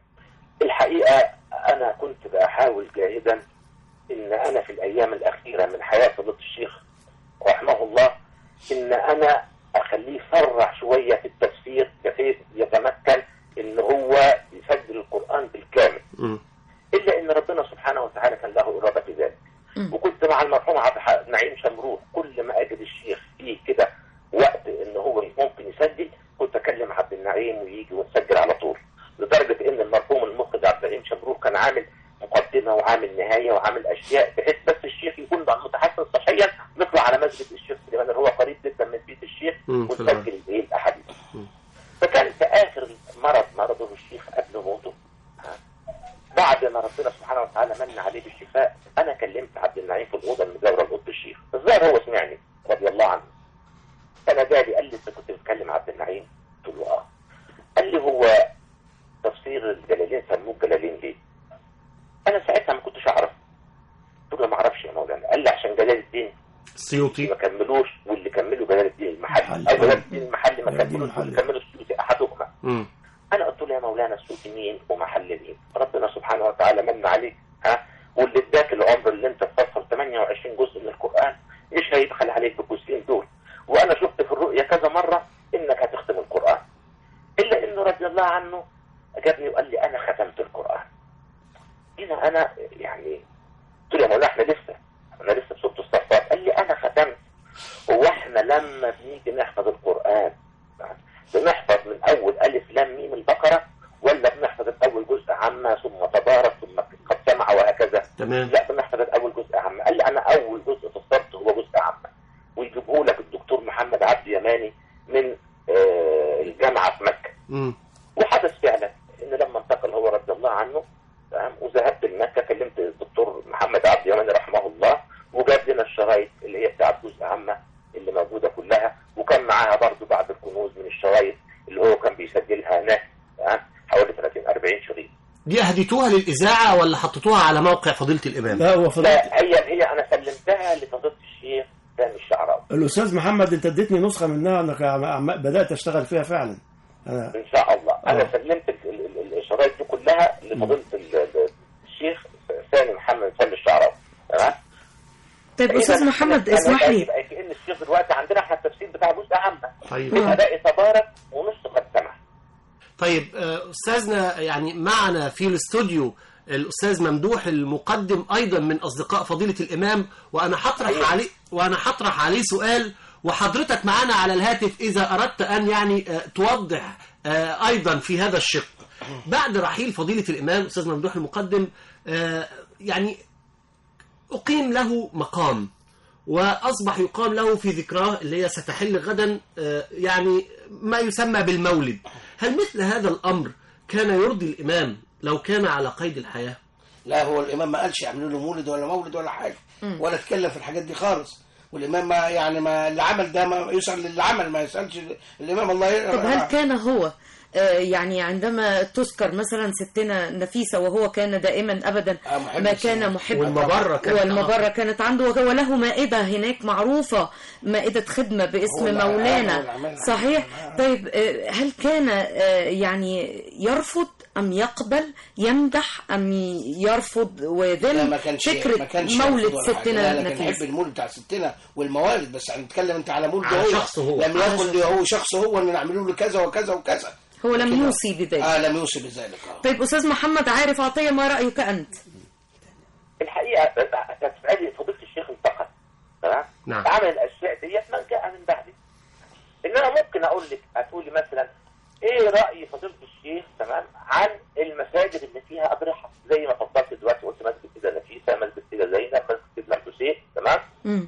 الحقيقة أنا كنت بحاول جاهدا إن أنا في الأيام الأخيرة من حياة فضيلة الشيخ رحمه الله إن أنا أخليه يسرع شوية في التفسير بحيث يتمكن إن هو يسجل القرآن بالكامل إلا إن ربنا سبحانه وتعالى كان له إرادة في ذلك وكنت مع المرحوم عبد الح- نعيم شمروح كل ما أجد الشيخ فيه كده وقت إن هو ممكن يسجل كنت أكلم عبد النعيم ويجي ونسجل على طول لدرجة إن المرحوم المخرج عبد النعيم شمروح كان عامل مقدمة وعامل نهاية وعامل أشياء بحيث بس الشيخ يكون بقى متحسن صحيا نطلع على مسجد الشيخ سليمان اللي هو قريب جدا من بيت الشيخ مم، ونسجل به الأحاديث فكان في آخر مرض مرضه الشيخ قبل موته ها، بعد ما ربنا سبحانه وتعالى من عليه بالشفاء انا كلمت عبد النعيم في الاوضه المجاوره لاوضه الشيخ الظاهر هو سمعني رضي الله عنه انا جالي قال لي انت كنت بتكلم عبد النعيم قلت له اه قال لي هو تفسير الجلالين سموه الجلالين ليه انا ساعتها ما كنتش اعرف قلت له ما اعرفش يا مولانا قال لي عشان جلال الدين السيوطي ما كملوش واللي كملوا جلال الدين المحلي او جلال الدين المحلي ما كملوش واللي كملوا السيوطي احدهما مم. انا قلت له يا مولانا السوق مين ومحل مين ربنا سبحانه وتعالى من عليك ها واللي اداك العمر اللي انت تفسر 28 جزء من القران مش هيبخل عليك بالجزئين دول وانا شفت في الرؤيا كذا مره انك هتختم القران الا انه رضي الله عنه انا يعني قلت له يا مولانا احنا لسه انا لسه في سوره الصفات قال لي انا ختمت هو احنا لما بنيجي نحفظ القران بنحفظ من اول الف لام ميم البقره ولا بنحفظ الاول جزء عامه ثم تبارك ثم قد سمع وهكذا تمام لا بنحفظ الاول جزء عامه قال لي انا اول جزء في الصبت هو جزء عامه ويجيبه لك الدكتور محمد عبد يماني من آه، الجامعه في مكه مم. وحدث فعلا ان لما انتقل هو رضي الله عنه تمام وذهبت لمكه كلمت الدكتور محمد عبد يماني رحمه الله وجاب لنا الشرايط اللي هي بتاعت جزء عامه اللي موجوده كلها وكان معاها برضو بعض الكنوز من الشرايط اللي هو كان بيسجلها هناك تمام حوالي 30 40 شريط دي اهديتوها للاذاعه ولا حطيتوها على موقع فضيله الامام لا هو فضيلة لا هي هي انا سلمتها لفضيله الشيخ سامي الشعراوي الاستاذ محمد انت اديتني نسخه منها انك عم- عم- بدات اشتغل فيها فعلا انا ان شاء الله انا آه. سلمت ال- ال- ال- الشرايط دي كلها لفضيله ال- ال- الشيخ سامي محمد سامي الشعراوي تمام طيب استاذ إذا محمد أنا اسمح لي يبقى كأن الشيخ دلوقتي عندنا احنا التفسير بتاع جزء عامة طيب آه. باقي تبارك ونص قد سمع طيب آه، استاذنا يعني معنا في الاستوديو الاستاذ ممدوح المقدم ايضا من اصدقاء فضيله الامام وانا هطرح عليه وانا هطرح عليه سؤال وحضرتك معنا على الهاتف اذا اردت ان يعني آه، توضح آه، ايضا في هذا الشق بعد رحيل فضيله الامام استاذ ممدوح المقدم آه، يعني أقيم له مقام وأصبح يقام له في ذكراه اللي هي ستحل غدا آه، يعني ما يسمى بالمولد هل مثل هذا الأمر كان يرضي الإمام لو كان على قيد الحياة لا هو الامام ما قالش يعملوا له مولد ولا مولد ولا حاجه مم. ولا اتكلم في الحاجات دي خالص والامام ما يعني ما اللي عمل ده ما يسأل للعمل ما يسالش الامام الله ي... طب هل كان هو آه، يعني عندما تذكر مثلا ستنا نفيسة وهو كان دائما أبدا آه، محب ما السنة. كان محبا والمبرة كانت- والمبرة كانت عنده وله مائدة هناك معروفة مائدة خدمة هو باسم اللي عملها مولانا واللي عملها. صحيح طيب آه، هل كان آه، يعني يرفض أم يقبل يمدح أم يرفض لا ويذل ما كانش فكرة ما كانش مولد يرفض ولا حاجة. ستنا لا لا كان يحب نفيسة المولد بتاع ستنا والموالد بس هنتكلم انت على مولده على هو شخصه هو. لم على يقل هو شخص هو ان نعملوا له كذا وكذا وكذا هو لم كده. يوصي بذلك اه لم يوصي بذلك اه طيب أستاذ محمد عارف عطية ما رأيك أنت الحقيقة تسألي فضيلة الشيخ انتقل تمام نعم. عمل الأشياء ديت من جاء من بعده إنما ممكن أقول لك هتقولي مثلا إيه رأي فضيلة الشيخ تمام عن المساجد اللي فيها أضرحة زي ما فضلت دلوقتي قلت مسجد كده نفيسة مسجد كده زينب مسجد كده الحسين تمام مم.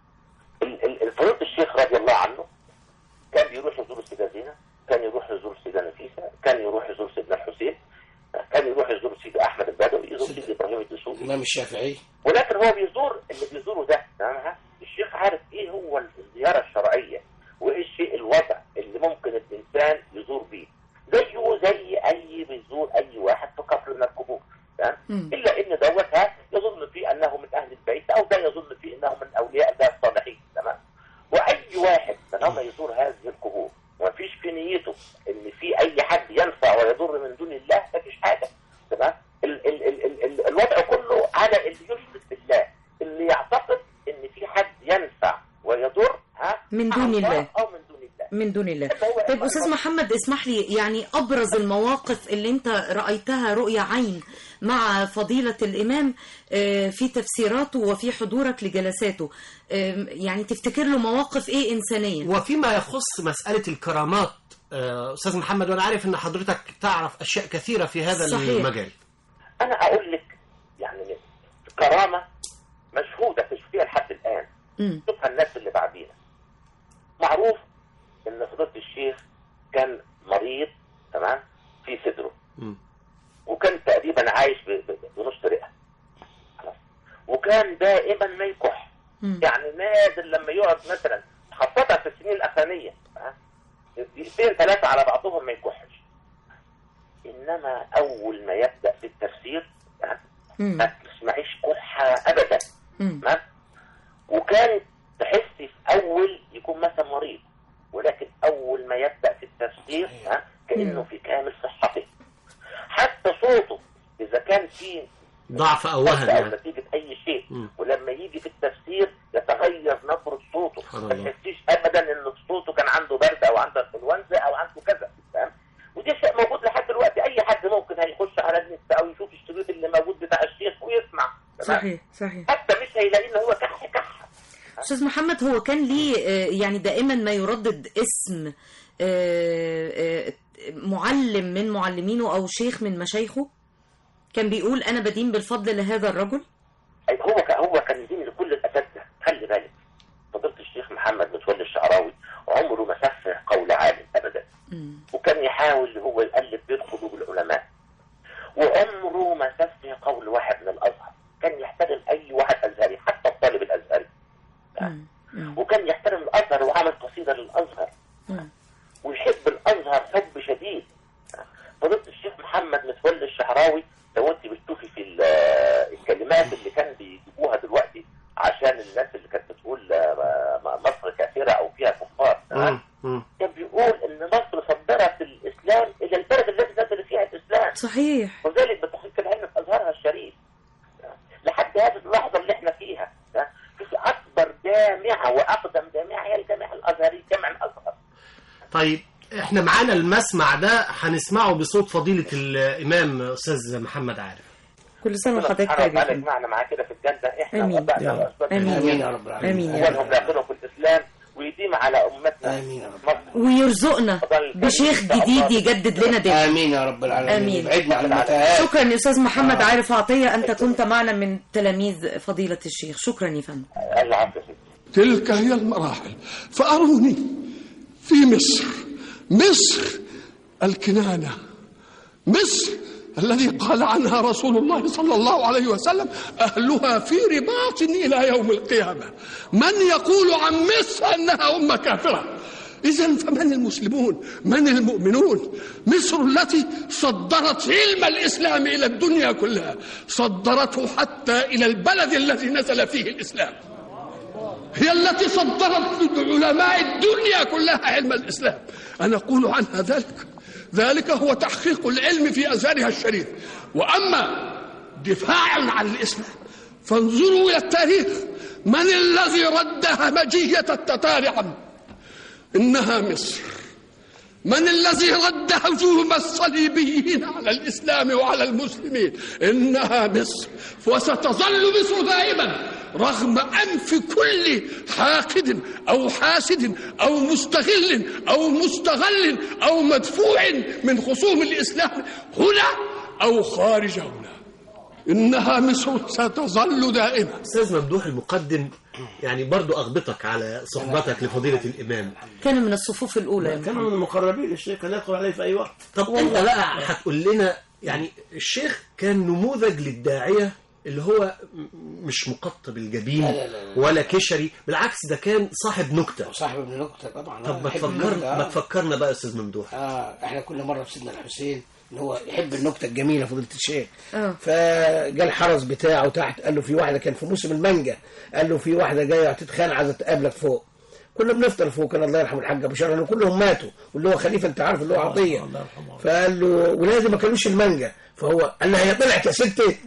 ال- ال- فضيلة الشيخ رضي الله عنه كان بيروح يزور السيدة زينب كان يروح يزور السيدة نفيسة كان يروح يزور سيدنا الحسين كان يروح يزور سيدي أحمد البدوي يزور سيدي إبراهيم الدسوقي الامام الشافعي ولكن هو بيزور اللي بيزوره ده تمام ها؟ الشيخ عارف ايه هو الزياره الشرعيه وايه الشيء الوضع اللي ممكن الانسان يزور بيه زيه زي اي بيزور اي واحد في قبر من القبور تمام مم. الا ان دوت ها يظن فيه انه من اهل البيت او ده يظن فيه انه من اولياء الله الصالحين تمام واي واحد طالما يزور هذه القبور ومفيش في نيته ان في اي حد ينفع ويضر من دون الله مفيش حاجه تمام ال ال ال ال ال الوضع كله على اللي يشرك بالله اللي يعتقد ان في حد ينفع ويضر ها من مع دون الله. او من دون الله من دون الله هو- طيب استاذ محمد اسمح لي يعني ابرز المواقف اللي انت رايتها رؤيه عين مع فضيله الامام آه، في تفسيراته وفي حضورك لجلساته آم، يعني تفتكر له مواقف ايه انسانيه وفيما يخص مسألة الكرامات آه، أستاذ محمد وأنا عارف أن حضرتك تعرف أشياء كثيرة في هذا صحيح. المجال انا اقول لك يعني كرامه مشهوده تشوفيها لحد الان مم. شوفها الناس اللي بعدينا معروف ان فضيله الشيخ كان مريض تمام في صدره مم. وكان تقريبا عايش ب- ب- بنص رئه خلاص وكان دائما ما يكح مم. يعني نادر لما يقعد مثلا خاصة في السنين الأخرانية ها؟ دقيقتين ثلاثة على بعضهم ما يكحش إنما أول ما يبدأ في التفسير ها؟ مم. ما تسمعيش كحة أبدا مم. تمام وكان تحسي في أول يكون مثلا مريض ولكن أول ما يبدأ في التفسير ها؟ كأنه في كامل صحته حتى صوته إذا كان فيه ضعف أو وهن أو يعني نتيجة أي شيء مم. ولما يجي في التفسير يتغير نبرة صوته سبحان ما الله. تحسيش أبدا إن صوته كان عنده برد أو عنده انفلونزا أو عنده كذا فاهم ودي شيء موجود لحد دلوقتي أي حد ممكن هيخش على النت أو ويشوف الشريط اللي موجود بتاع الشيخ ويسمع تمام؟ صحيح صحيح حتى مش هيلاقي ان هو كح كح استاذ محمد هو كان ليه آه، يعني دائما ما يردد اسم آه، آه، معلم من معلمينه او شيخ من مشايخه كان بيقول انا بدين بالفضل لهذا الرجل أي هو ك- هو كان يدين لكل الاساتذه خلي بالك فضيله الشيخ محمد متولي الشعراوي عمره ما سفه قول عالم ابدا وكان يحاول هو يقلب بين قلوب العلماء وعمره ما سفه قول واحد من الازهر كان يحترم اي واحد ازهري حتى الطالب الازهري وكان يحترم الازهر وعمل قصيده للازهر ويحب الازهر حب شديد فضيله الشيخ محمد متولي الشعراوي لو انت بتشوفي في ال- الكلمات اللي كان بيجيبوها دلوقتي عشان الناس اللي كانت بتقول آه، م- مصر كافره او فيها كفار تمام؟ كان بيقول ان مصر صدرت الاسلام الى البلد التي نزل فيها الاسلام صحيح وذلك بتحقيق العلم في ازهرها الشريف لحد هذه اللحظه اللي احنا فيها ها؟ شوف اكبر جامعه واقدم جامعه هي الجامعه الازهريه جامع الازهر طيب احنا معانا المسمع ده هنسمعه بصوت فضيلة الإمام أستاذ محمد عارف كل سنه وحضرتك سبحانه طيب يا وتعالى فندم يجمعنا معاه كده في الجنه احنا آمين. وأبائنا يا رب. وأسبابنا. آمين يا رب العالمين. آمين يا رب. ولهم داخلهم في الاسلام ويديم على امتنا امين يا رب ويرزقنا بشيخ جديد يجدد لنا ديننا امين يا رب العالمين امين ابعدنا عن المتاهات شكرا يا استاذ محمد عارف عطيه انت كنت معنا من تلاميذ فضيله الشيخ شكرا يا فندم العفو تلك هي المراحل فأروني في مصر مصر الكنانة مصر الذي قال عنها رسول الله صلى الله عليه وسلم أهلها في رباط إلى يوم القيامة من يقول عن مصر أنها أمة كافرة إذا فمن المسلمون من المؤمنون مصر التي صدرت علم الإسلام إلى الدنيا كلها صدرته حتى إلى البلد الذي نزل فيه الإسلام هي التي صدرت علماء الدنيا كلها علم الإسلام أنا أقول عنها ذلك ذلك هو تحقيق العلم في أزهرها الشريف وأما دفاع عن الإسلام فانظروا إلى التاريخ من الذي رد همجية التتار عنه إنها مصر من الذي رد هجوم الصليبيين على الإسلام وعلى المسلمين إنها مصر وستظل مصر دائما رغم أنف كل حاقد أو حاسد أو مستغل أو مستغل أو مدفوع من خصوم الإسلام هنا أو خارج هنا إنها مصر ستظل دائما أستاذ ممدوح المقدم يعني برضو أغبطك على صحبتك لفضيلة الإمام كان من الصفوف الاولى يا كان من المقربين الشيخ كان يدخل عليه في أي وقت طب أنت بقى هتقول لنا يعني الشيخ كان نموذج للداعية اللي هو م- مش مقطب الجبين لا لا لا. ولا كشري بالعكس ده كان صاحب نكتة صاحب ابن نكتة طبعا طب ما يحب تفكرنا النكتة، ما آه. تفكرنا بقى يا استاذ ممدوح اه احنا كل مره في سيدنا الحسين ان هو يحب النكته الجميله فضيله الشيخ اه فجاء الحرس بتاعه تحت قال له في واحده كان في موسم المانجا قال له في واحده جايه هتتخان عايزه تقابلك فوق كنا بنفطر فوق كان الله يرحمه الحاج ابو شرف كلهم ماتوا واللي هو خليفه انت عارف اللي هو عطيه فقال له ولازم ما كانوش المانجا فهو قال له هي طلعت يا ستي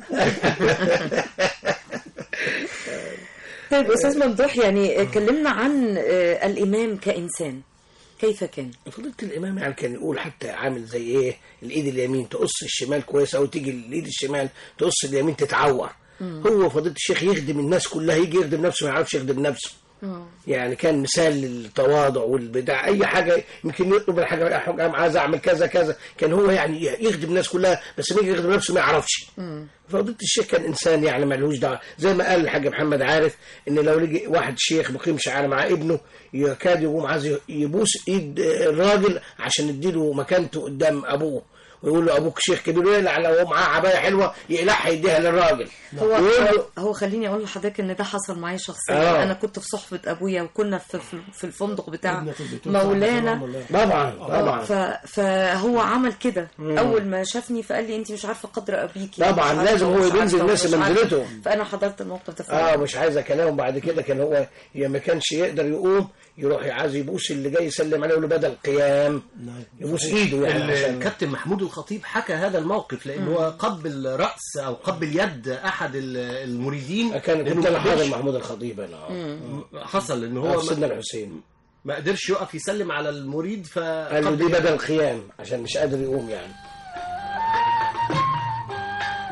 طيب استاذ ممدوح يعني كلمنا عن آه، الامام كانسان كيف كان فضيله الامام يعني كان يقول حتى عامل زي ايه الايد اليمين تقص الشمال كويس او تيجي الايد الشمال تقص اليمين تتعور هو فضيله الشيخ يخدم الناس كلها يجي يخدم نفسه ما يعرفش يخدم نفسه يعني كان مثال للتواضع والبدع اي حاجه يمكن يطلب الحاجه حاجه عايز اعمل كذا كذا كان هو يعني يخدم الناس كلها بس ما يجي يخدم نفسه ما يعرفش فضيله الشيخ كان انسان يعني ملهوش دعوه زي ما قال الحاج محمد عارف ان لو لقي واحد شيخ مقيم شعار مع ابنه يكاد يقوم عايز يبوس ايد الراجل عشان يديله مكانته قدام ابوه ويقول له ابوك شيخ كبير ويقلع لو هو معاه عبايه حلوه يقلعها يديها للراجل هو ويقول له هو خليني اقول لحضرتك ان ده حصل معايا شخصيا آه. انا كنت في صحبه ابويا وكنا في في- في الفندق بتاع ابنة الدكتور مولانا طبعا آه، طبعا ف... فهو عمل كده مم. اول ما شافني فقال لي انت مش عارفه قدر ابيكي طبعاً، مش عارفة لازم هو ومش ينزل عارفة الناس ومش عارفة. منزلته. فانا حضرت الموقف ده اه فعلا مش عايزه كلام بعد كده كان هو يا ما كانش يقدر يقوم يروح عايز يبوس اللي جاي يسلم عليه يقول له بدل قيام يبوس ايده يعني ال- عشان الكابتن محمود الخطيب حكى هذا الموقف لان مم. هو قبل راس او قبل يد احد ال- المريدين كان لأنه كنت انا ما حاضر قدرش- محمود الخطيب انا حصل ان آه، هو في سيدنا الحسين ما قدرش يقف يسلم على المريد ف قال له دي بدل قيام عشان مش قادر يقوم يعني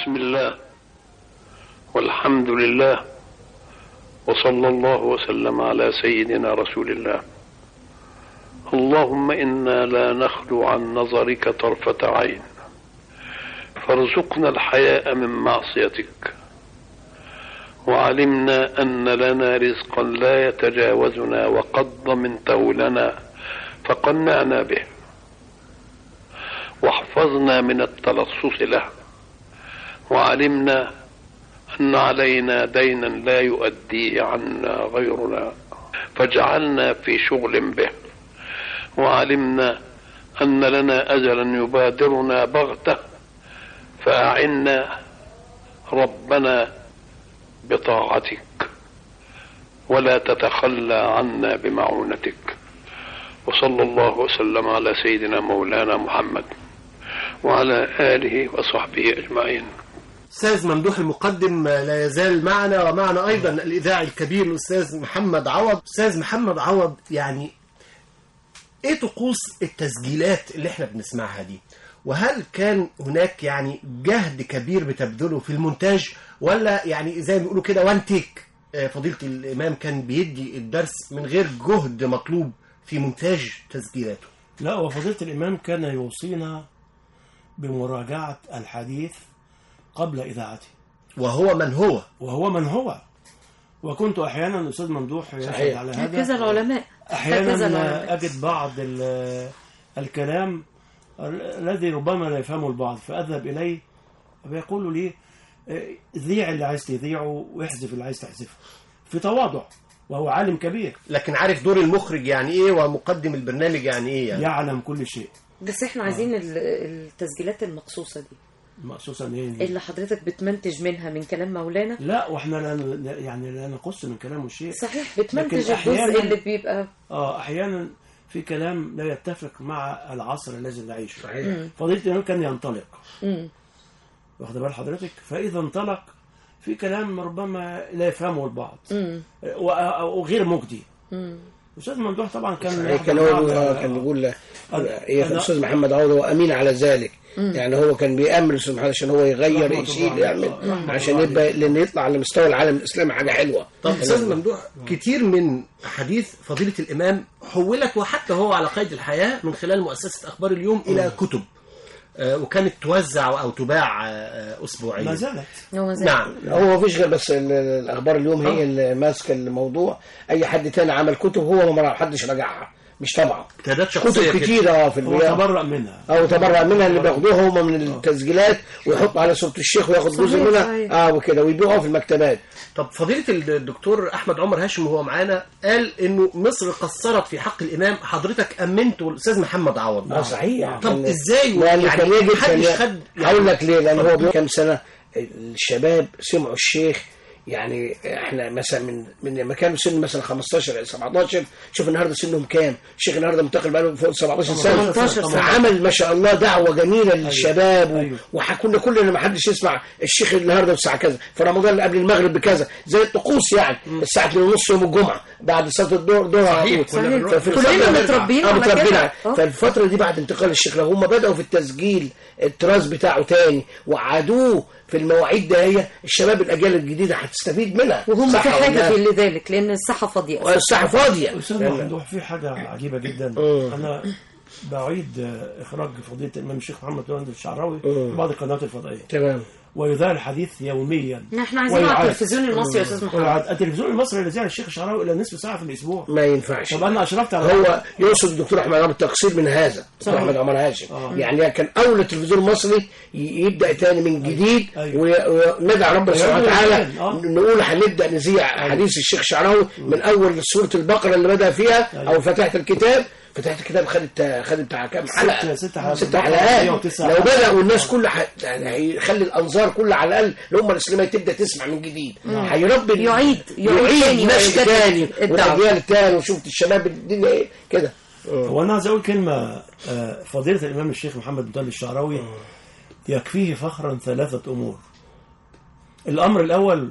بسم الله والحمد لله وصلى الله وسلم على سيدنا رسول الله اللهم انا لا نخلو عن نظرك طرفه عين فارزقنا الحياء من معصيتك وعلمنا ان لنا رزقا لا يتجاوزنا وقد ضمنته لنا فقنعنا به واحفظنا من التلصص له وعلمنا ان علينا دينا لا يؤديه عنا غيرنا فاجعلنا في شغل به وعلمنا ان لنا اجلا يبادرنا بغته فاعنا ربنا بطاعتك ولا تتخلى عنا بمعونتك وصلى الله وسلم على سيدنا مولانا محمد وعلى اله وصحبه اجمعين استاذ ممدوح المقدم لا يزال معنا ومعنا ايضا الاذاعي الكبير الاستاذ محمد عوض استاذ محمد عوض يعني ايه طقوس التسجيلات اللي احنا بنسمعها دي وهل كان هناك يعني جهد كبير بتبذله في المونتاج ولا يعني زي ما بيقولوا كده وان تيك فضيلة الإمام كان بيدي الدرس من غير جهد مطلوب في مونتاج تسجيلاته لا وفضيلة الإمام كان يوصينا بمراجعة الحديث قبل إذاعته وهو من هو وهو من هو وكنت أحيانا الأستاذ ممدوح يشهد صحيح. على هذا هكذا العلماء هكذا أحيانا العلماء. أجد بعض ال- الكلام الذي ربما لا يفهمه البعض فأذهب إليه فيقول لي آه، ذيع اللي عايز تذيعه واحذف اللي عايز تحذفه في تواضع وهو عالم كبير لكن عارف دور المخرج يعني ايه ومقدم البرنامج يعني ايه يعني يعلم كل شيء بس احنا عايزين ال- التسجيلات المقصوصة دي مخصوصا ايه اللي حضرتك بتمنتج منها من كلام مولانا لا واحنا لا لا- يعني لا نقص من كلامه شيء صحيح لكن بتمنتج الجزء أحياناً- اللي بيبقى اه احيانا في كلام لا يتفق مع العصر الذي نعيشه صحيح. مم. فضيلة الإمام كان ينطلق مم. واخد بال حضرتك فإذا انطلق في كلام ربما لا يفهمه البعض مم. و- وغير مجدي مم. أستاذ ممدوح طبعا كان صحيح يحضر كان هو بعض- آه، كان بيقول له- أنا- ايه أنا- الاستاذ محمد عوض هو امين على ذلك مم. يعني هو كان بيامر الاستاذ محمد عشان هو يغير رحمة يشيل الله يعمل عليه. رحمة عشان الله يبقى لان يطلع على مستوى العالم الاسلامي حاجه حلوه طب استاذ ممدوح كتير من احاديث فضيله الامام حولت وحتى هو على قيد الحياه من خلال مؤسسه اخبار اليوم الى كتب آه، وكانت توزع او تباع آه، اسبوعيا ما زالت هو زي- نعم هو ما فيش غير بس ال- الاخبار اليوم هي اللي ماسكه الموضوع اي حد تاني عمل كتب هو ما حدش راجعها مش طبعا تعداد شخصيه كتب كده. كتير اه في هو البيان تبرأ منها او تبرع منها اللي بياخدوها هم من التسجيلات ويحطوا على صوره الشيخ وياخد جزء صحيح، منها صحيح. اه وكده ويبيعوها في المكتبات طب فضيله الدكتور احمد عمر هاشم وهو معانا قال انه مصر قصرت في حق الامام حضرتك امنته الاستاذ محمد عوض اه صحيح طب كان- ازاي لأن يعني كان يجب محدش كان خد هقول لك ليه لان هو كام سنه الشباب سمعوا الشيخ يعني احنا مثلا من من لما كانوا سن مثلا 15 17 شوف النهارده سنهم كام الشيخ النهارده منتقل بقاله فوق 17 سنه 18 سنة. فعمل ما شاء الله دعوه جميله للشباب أيوة. وكنا كلنا ما حدش يسمع الشيخ النهارده الساعه كذا في رمضان قبل المغرب بكذا زي الطقوس يعني الساعه 2 ونص يوم الجمعه بعد صلاه الظهر ظهر على صحيح، طول. كنا بنروح. ففي كلنا الفترة- متربيين اه على متربيين كده. على- آه. فالفترة دي بعد انتقال الشيخ لو هم بدأوا في التسجيل التراث بتاعه تاني وعادوه في المواعيد ده هي الشباب الأجيال الجديدة هتستفيد منها وهم صح في ولا حاجة لا؟ في لذلك لأن الساحة فاضية والساحة فاضية أستاذ ممدوح في حاجة عجيبة جدا مم. أنا بعيد آه، إخراج فضيلة الإمام الشيخ محمد بن الشعراوي مم. في بعض القنوات الفضائية تمام ويذاع الحديث يوميا احنا عايزين على ويعاد. التلفزيون المصري يا أستاذ محمد ويعاد. التلفزيون المصري اللي ذاع الشيخ الشعراوي إلى نصف ساعة في الأسبوع ما ينفعش طب أنا أشرفت على هو يقصد الدكتور احمد عمر التقصير من هذا دكتور احمد عمر هاشم آه. يعني كان اولى التلفزيون المصري ي- يبدا تاني من جديد أيوة. وي- وندعي ربنا سبحانه أيوة. وتعالى آه. نقول هنبدا نذيع حديث الشيخ شعراوي من اول سوره البقره اللي بدا فيها او فتحت الكتاب فتحت الكتاب خدت خدت بتاع كام حلقه ست حلقات. ست حلقات 109 لو بدا والناس كلها ح- يعني هيخلي الانظار كلها على الاقل الامه الاسلاميه تبدا تسمع من جديد هيربي ال- يعيد- يعيد يعيد تاني نشء ويجدد تاني الدعوة. والاجيال التاني وشوف الشباب الدنيا ايه كده هو أنا عايز أقول كلمة آه، فضيلة الإمام الشيخ محمد بن الشعراوي يكفيه فخرا ثلاثة أمور الأمر الأول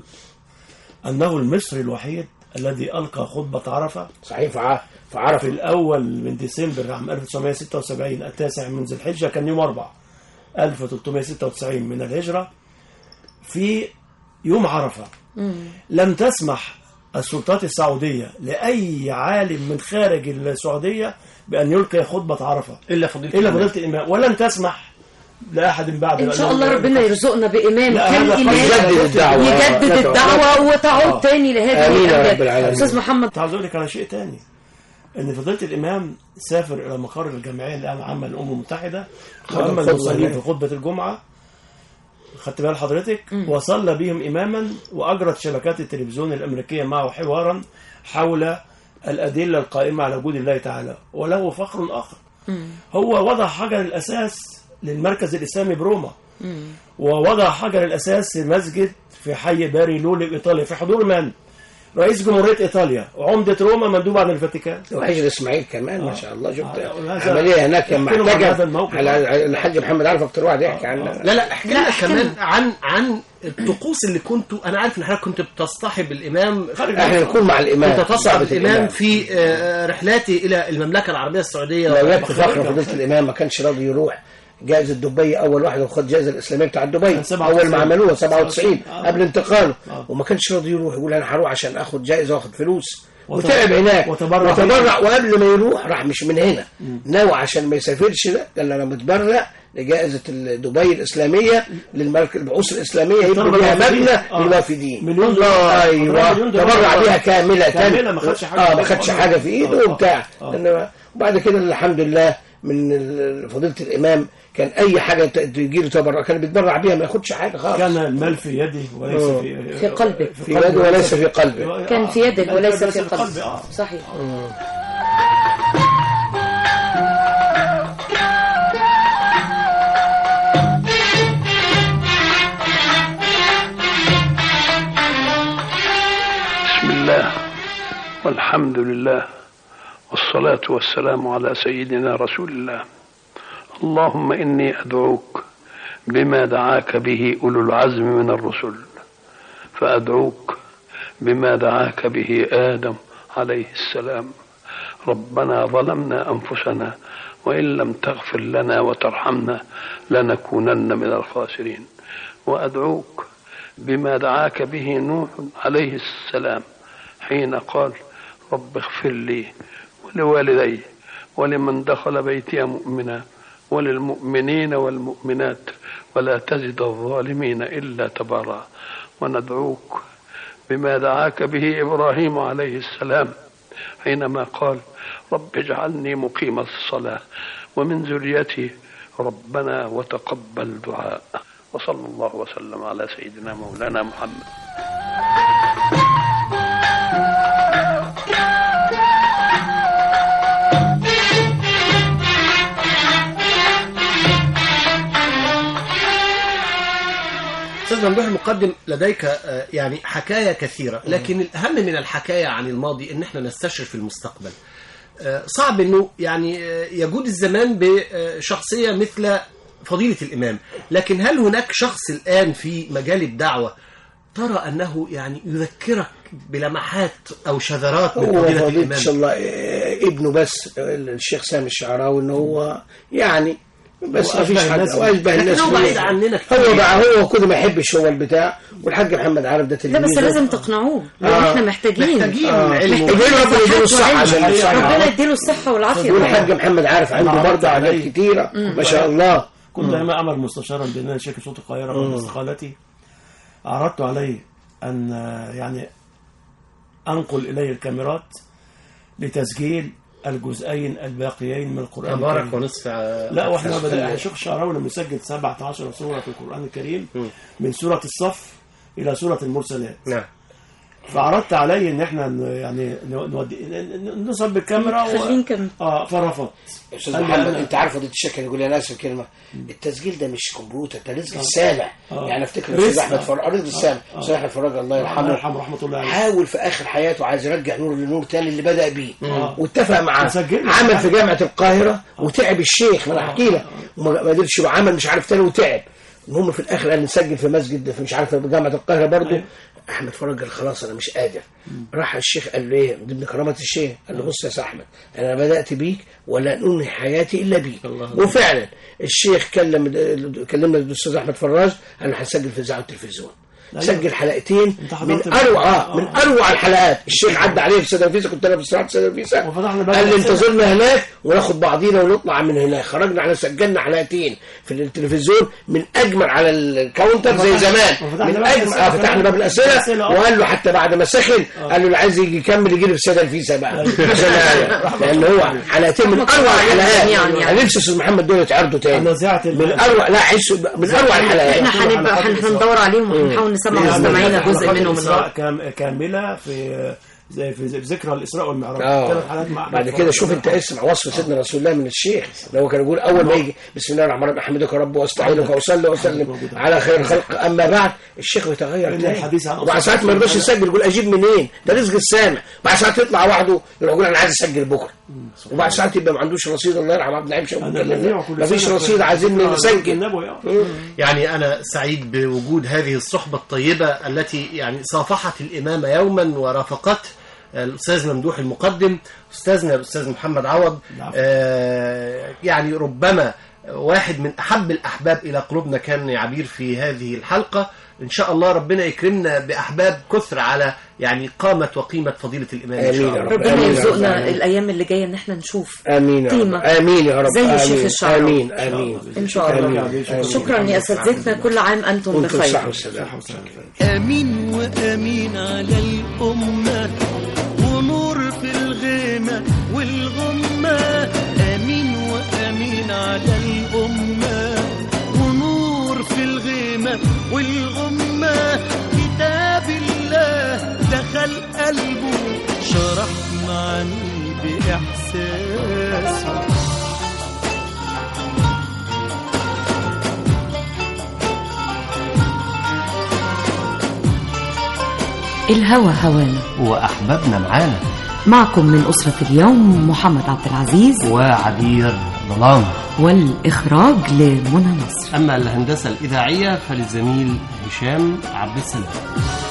أنه المصري الوحيد الذي ألقى خطبة عرفة صحيح فع- فعرف في الأول من ديسمبر عام 1976 التاسع من ذي الحجة كان يوم أربع 1396 من الهجرة في يوم عرفة لم تسمح السلطات السعودية لأي عالم من خارج السعودية بأن يلقي خطبة عرفة الا فضيله إلا الإمام. فضيلة الإمام ولن تسمح لأحد بعد ان شاء الله ربنا يرزقنا بامام لا، كان هذا امام يجدد الدعوة. يجدد لا، الدعوه وتعود آه. تاني لهذه آمين يا رب الأمجاد. العالمين. استاذ محمد كنت عاوز أقول لك على شيء تاني إن فضيلة الإمام سافر إلى مقر الجمعية العامة للأمم المتحدة وأما خطبة المصلين هناك. في خطبة الجمعة خدت بال حضرتك وصلى بهم إماما وأجرت شبكات التلفزيون الأمريكية معه حوارا حول الأدلة القائمة على وجود الله تعالى وله فخر آخر هو وضع حجر الأساس للمركز الإسلامي بروما ووضع حجر الأساس لمسجد في حي باري لولي بإيطاليا في حضور من؟ رئيس جمهورية إيطاليا وعمدة روما مندوب عن الفاتيكان وحجر اسماعيل كمان ما شاء الله شفت آه، هذا- عمليه هناك لما يحكي لهم عن هذا احتجب الموقف. على الحاج محمد عارف اكتر واحد يحكي عن لا لا احكي لا، لنا احكي كمان لنا. عن عن الطقوس اللي كنتوا انا عارف ان حضرتك كنت بتصطحب الامام احنا نكون مع الامام كنت تصعد صحبة الامام في آه، رحلاته الى المملكه العربيه السعوديه لو جبت وبخارج. فخر فضيله الامام ما كانش راضي يروح جائزة دبي أول واحد وخد جائزة الإسلامية بتاع دبي كان 97. أول ما عملوها 97 آه. قبل انتقاله آه. وما كانش راضي يروح يقول أنا هروح عشان آخد جائزة وآخد فلوس وت- وتعب هناك وتبرع. وتبرع وقبل ما يروح راح مش من هنا نوى عشان ما يسافرش ده قال أنا متبرع لجائزة دبي الإسلامية للمركز البعوث الإسلامية يبنوا طلبة بيها الوافدين. مبنى آه. للوافدين مليون دولار. ايوه مليون دولار. تبرع بيها كاملة كاملة، ما خدش حاجة اه في ما خدش إيده. حاجة في ايده آه. وبتاع آه. إنما- وبعد كده الحمد لله من ال- فضيلة الإمام كان أي حاجة ت- تجي له تبرع كان بيتبرع بيها ما ياخدش حاجة خالص كان المال في يدي وليس آه. في في قلبه. في يده وليس في قلبه كان في يدك آه. وليس ليس في قلبك آه. صحيح بسم الله والحمد لله والصلاة والسلام على سيدنا رسول الله اللهم إني أدعوك بما دعاك به أولو العزم من الرسل فأدعوك بما دعاك به آدم عليه السلام ربنا ظلمنا أنفسنا وإن لم تغفر لنا وترحمنا لنكونن من الخاسرين وأدعوك بما دعاك به نوح عليه السلام حين قال رب اغفر لي ولوالدي ولمن دخل بيتي مؤمنا وللمؤمنين والمؤمنات ولا تزد الظالمين إلا تبارا وندعوك بما دعاك به إبراهيم عليه السلام حينما قال رب اجعلني مقيم الصلاة ومن ذريتي ربنا وتقبل دعاء وصلى الله وسلم على سيدنا مولانا محمد استاذ ممدوح المقدم لديك آه، يعني حكايا كثيره لكن الاهم من الحكايه عن الماضي ان احنا نستشرف المستقبل آه، صعب انه يعني آه، يجود الزمان بشخصيه مثل فضيله الامام لكن هل هناك شخص الان في مجال الدعوه ترى انه يعني يذكرك بلمحات او شذرات من هو فضيله فضيلة إن الامام شاء الله إيه، ابنه بس الشيخ سامي الشعراوي إن هو يعني بس هو ما فيش أشبه حد الناس واشبه لكن الناس هو كلهم. بعيد عننا كتير. هو بقى هو كده ما يحبش هو البتاع والحاج محمد عارف ده لا تلميذه بس لازم تقنعوه لان آه. احنا محتاجين محتاجين آه. علم محتاجين ربنا يديله الصحة عشان يشتغل. ربنا يديله الصحة والعافية والحاج محمد عارف عنده أنا برضه عرضت حاجات عليه. كتيرة ما شاء الله كنت أيام أعمل مستشارا بناء شركة صوت القاهرة قبل استقالتي عرضت عليه أن آه، يعني أنقل إليه الكاميرات لتسجيل الجزئين الباقيين من القرآن تبارك الكريم. ونصف آه، لا واحنا أفتح. بدأنا الشيخ الشعراوي لما يسجل 17 سورة في القرآن الكريم من سورة الصف إلى سورة المرسلات نعم فعرضت عليه ان احنا ن- يعني ن- نودي ن- ن- نصب بالكاميرا و... خلينا نكمل. اه فرفض يا استاذ قال لي محمد أنا- انت عارف فضيله الشيخ كان يقول لي انا اسف كلمه التسجيل ده مش كمبيوتر ده رزق السامع آه. يعني افتكر رزق. الاستاذ احمد فرج رزق السامع آه. الاستاذ احمد فرج الله الله يرحمه يرحمه رحمه الله عليه حاول في اخر حياته عايز يرجع نور لنور تاني اللي بدا بيه آه. واتفق معاه مسجل. عمل في جامعه القاهره وتعب الشيخ ما انا احكي لك وما ما قدرش وعمل مش عارف تاني وتعب المهم في الاخر قال نسجل في مسجد في مش عارف في جامعه القاهره برضه احمد فرج قال خلاص انا مش قادر راح الشيخ قال له ايه ضمن كرامه الشيخ قال له بص يا سي احمد انا بدات بيك ولا انهي حياتي الا بيك وفعلا الشيخ كلم كلمنا الاستاذ احمد فراج قال له هنسجل في اذاعه التلفزيون لا، سجل حلقتين من حضرت اروع آه من اروع الحلقات الشيخ عدى عليه في سيدة نفيسه كنت انا في استراحه سيدة نفيسه وفتحنا باب قال لي الأسئلة. انتظرنا هناك وناخد بعضينا ونطلع من هناك خرجنا على سجلنا حلقتين في التلفزيون من اجمل على الكاونتر زي وفتحنا- زمان وفتحنا من باب اجمل الأسئلة. آه فتحنا باب الاسئله الأسئلة، آه. وقال له حتى بعد ما سخن قال له اللي عايز يجي يكمل يجي لي في السيده نفيسه بقى عشان يعني لان هو حلقتين من اروع الحلقات يعني- يعني. انا نفسي استاذ محمد دول يتعرضوا تاني أنا زعت ال- من اروع لا عيش من اروع الحلقات احنا هنبقى هن- هندور عليهم وهنحاول نسمع يعني مستمعينا حلقات جزء منهم الإسراء النهارده كام- كاملة في زي في ذكرى الإسراء والمعراج اه ثلاث حلقات مع بعد كده شوف انت اسمع وصف سيدنا رسول الله من الشيخ لو كان يقول اول ما يجي بسم الله الرحمن الرحيم احمدك يا رب واستعينك واصلي واسلم على خير الخلق اما بعد الشيخ بيتغير إن تاني الحديث عن وبعد أصحاب ساعات ما يرضاش النبي. يسجل يقول اجيب منين ده رزق السامع بعد ساعات يطلع وحده يروح يقول انا عايز اسجل بكره وبعد ساعات يبقى ما عندوش رصيد الله يرحم عبد النعيم شوقي أنا بذيع كل ما فيش سنة رصيد في- عايزين في نسجل النبوي، آه. يعني أنا سعيد بوجود هذه الصحبة الطيبة التي يعني صافحت الإمام يوما ورافقته الأستاذ ممدوح المقدم أستاذنا الأستاذ محمد عوض آه يعني ربما واحد من أحب الأحباب إلى قلوبنا كان يعبير في هذه الحلقة إن شاء الله ربنا يكرمنا بأحباب كثر على يعني قامة وقيمة فضيلة الإمام إن شاء آمين يا الله رب. ربنا آمين يا رب. يرزقنا آمين. الايام اللي جايه ان احنا نشوف امين يا رب قيمة. امين يا رب زي آمين. الشيخ الشعراوي. امين امين ان شاء الله آمين. آمين. شكرا يا اساتذتنا كل عام انتم وانتم بخير صح والسلام أمين وأمين على الأمة ونور في الغيمة والغمة أمين وأمين على الأمة ونور في الغيمة والغمة كتاب الله دخل قلبه شرح معاني بإحساسه الهوى هوانا وأحبابنا معانا معكم من أسرة اليوم محمد عبد العزيز وعبير ظلام والإخراج لمنى نصر أما الهندسة الإذاعية فللزميل هشام عبد السلام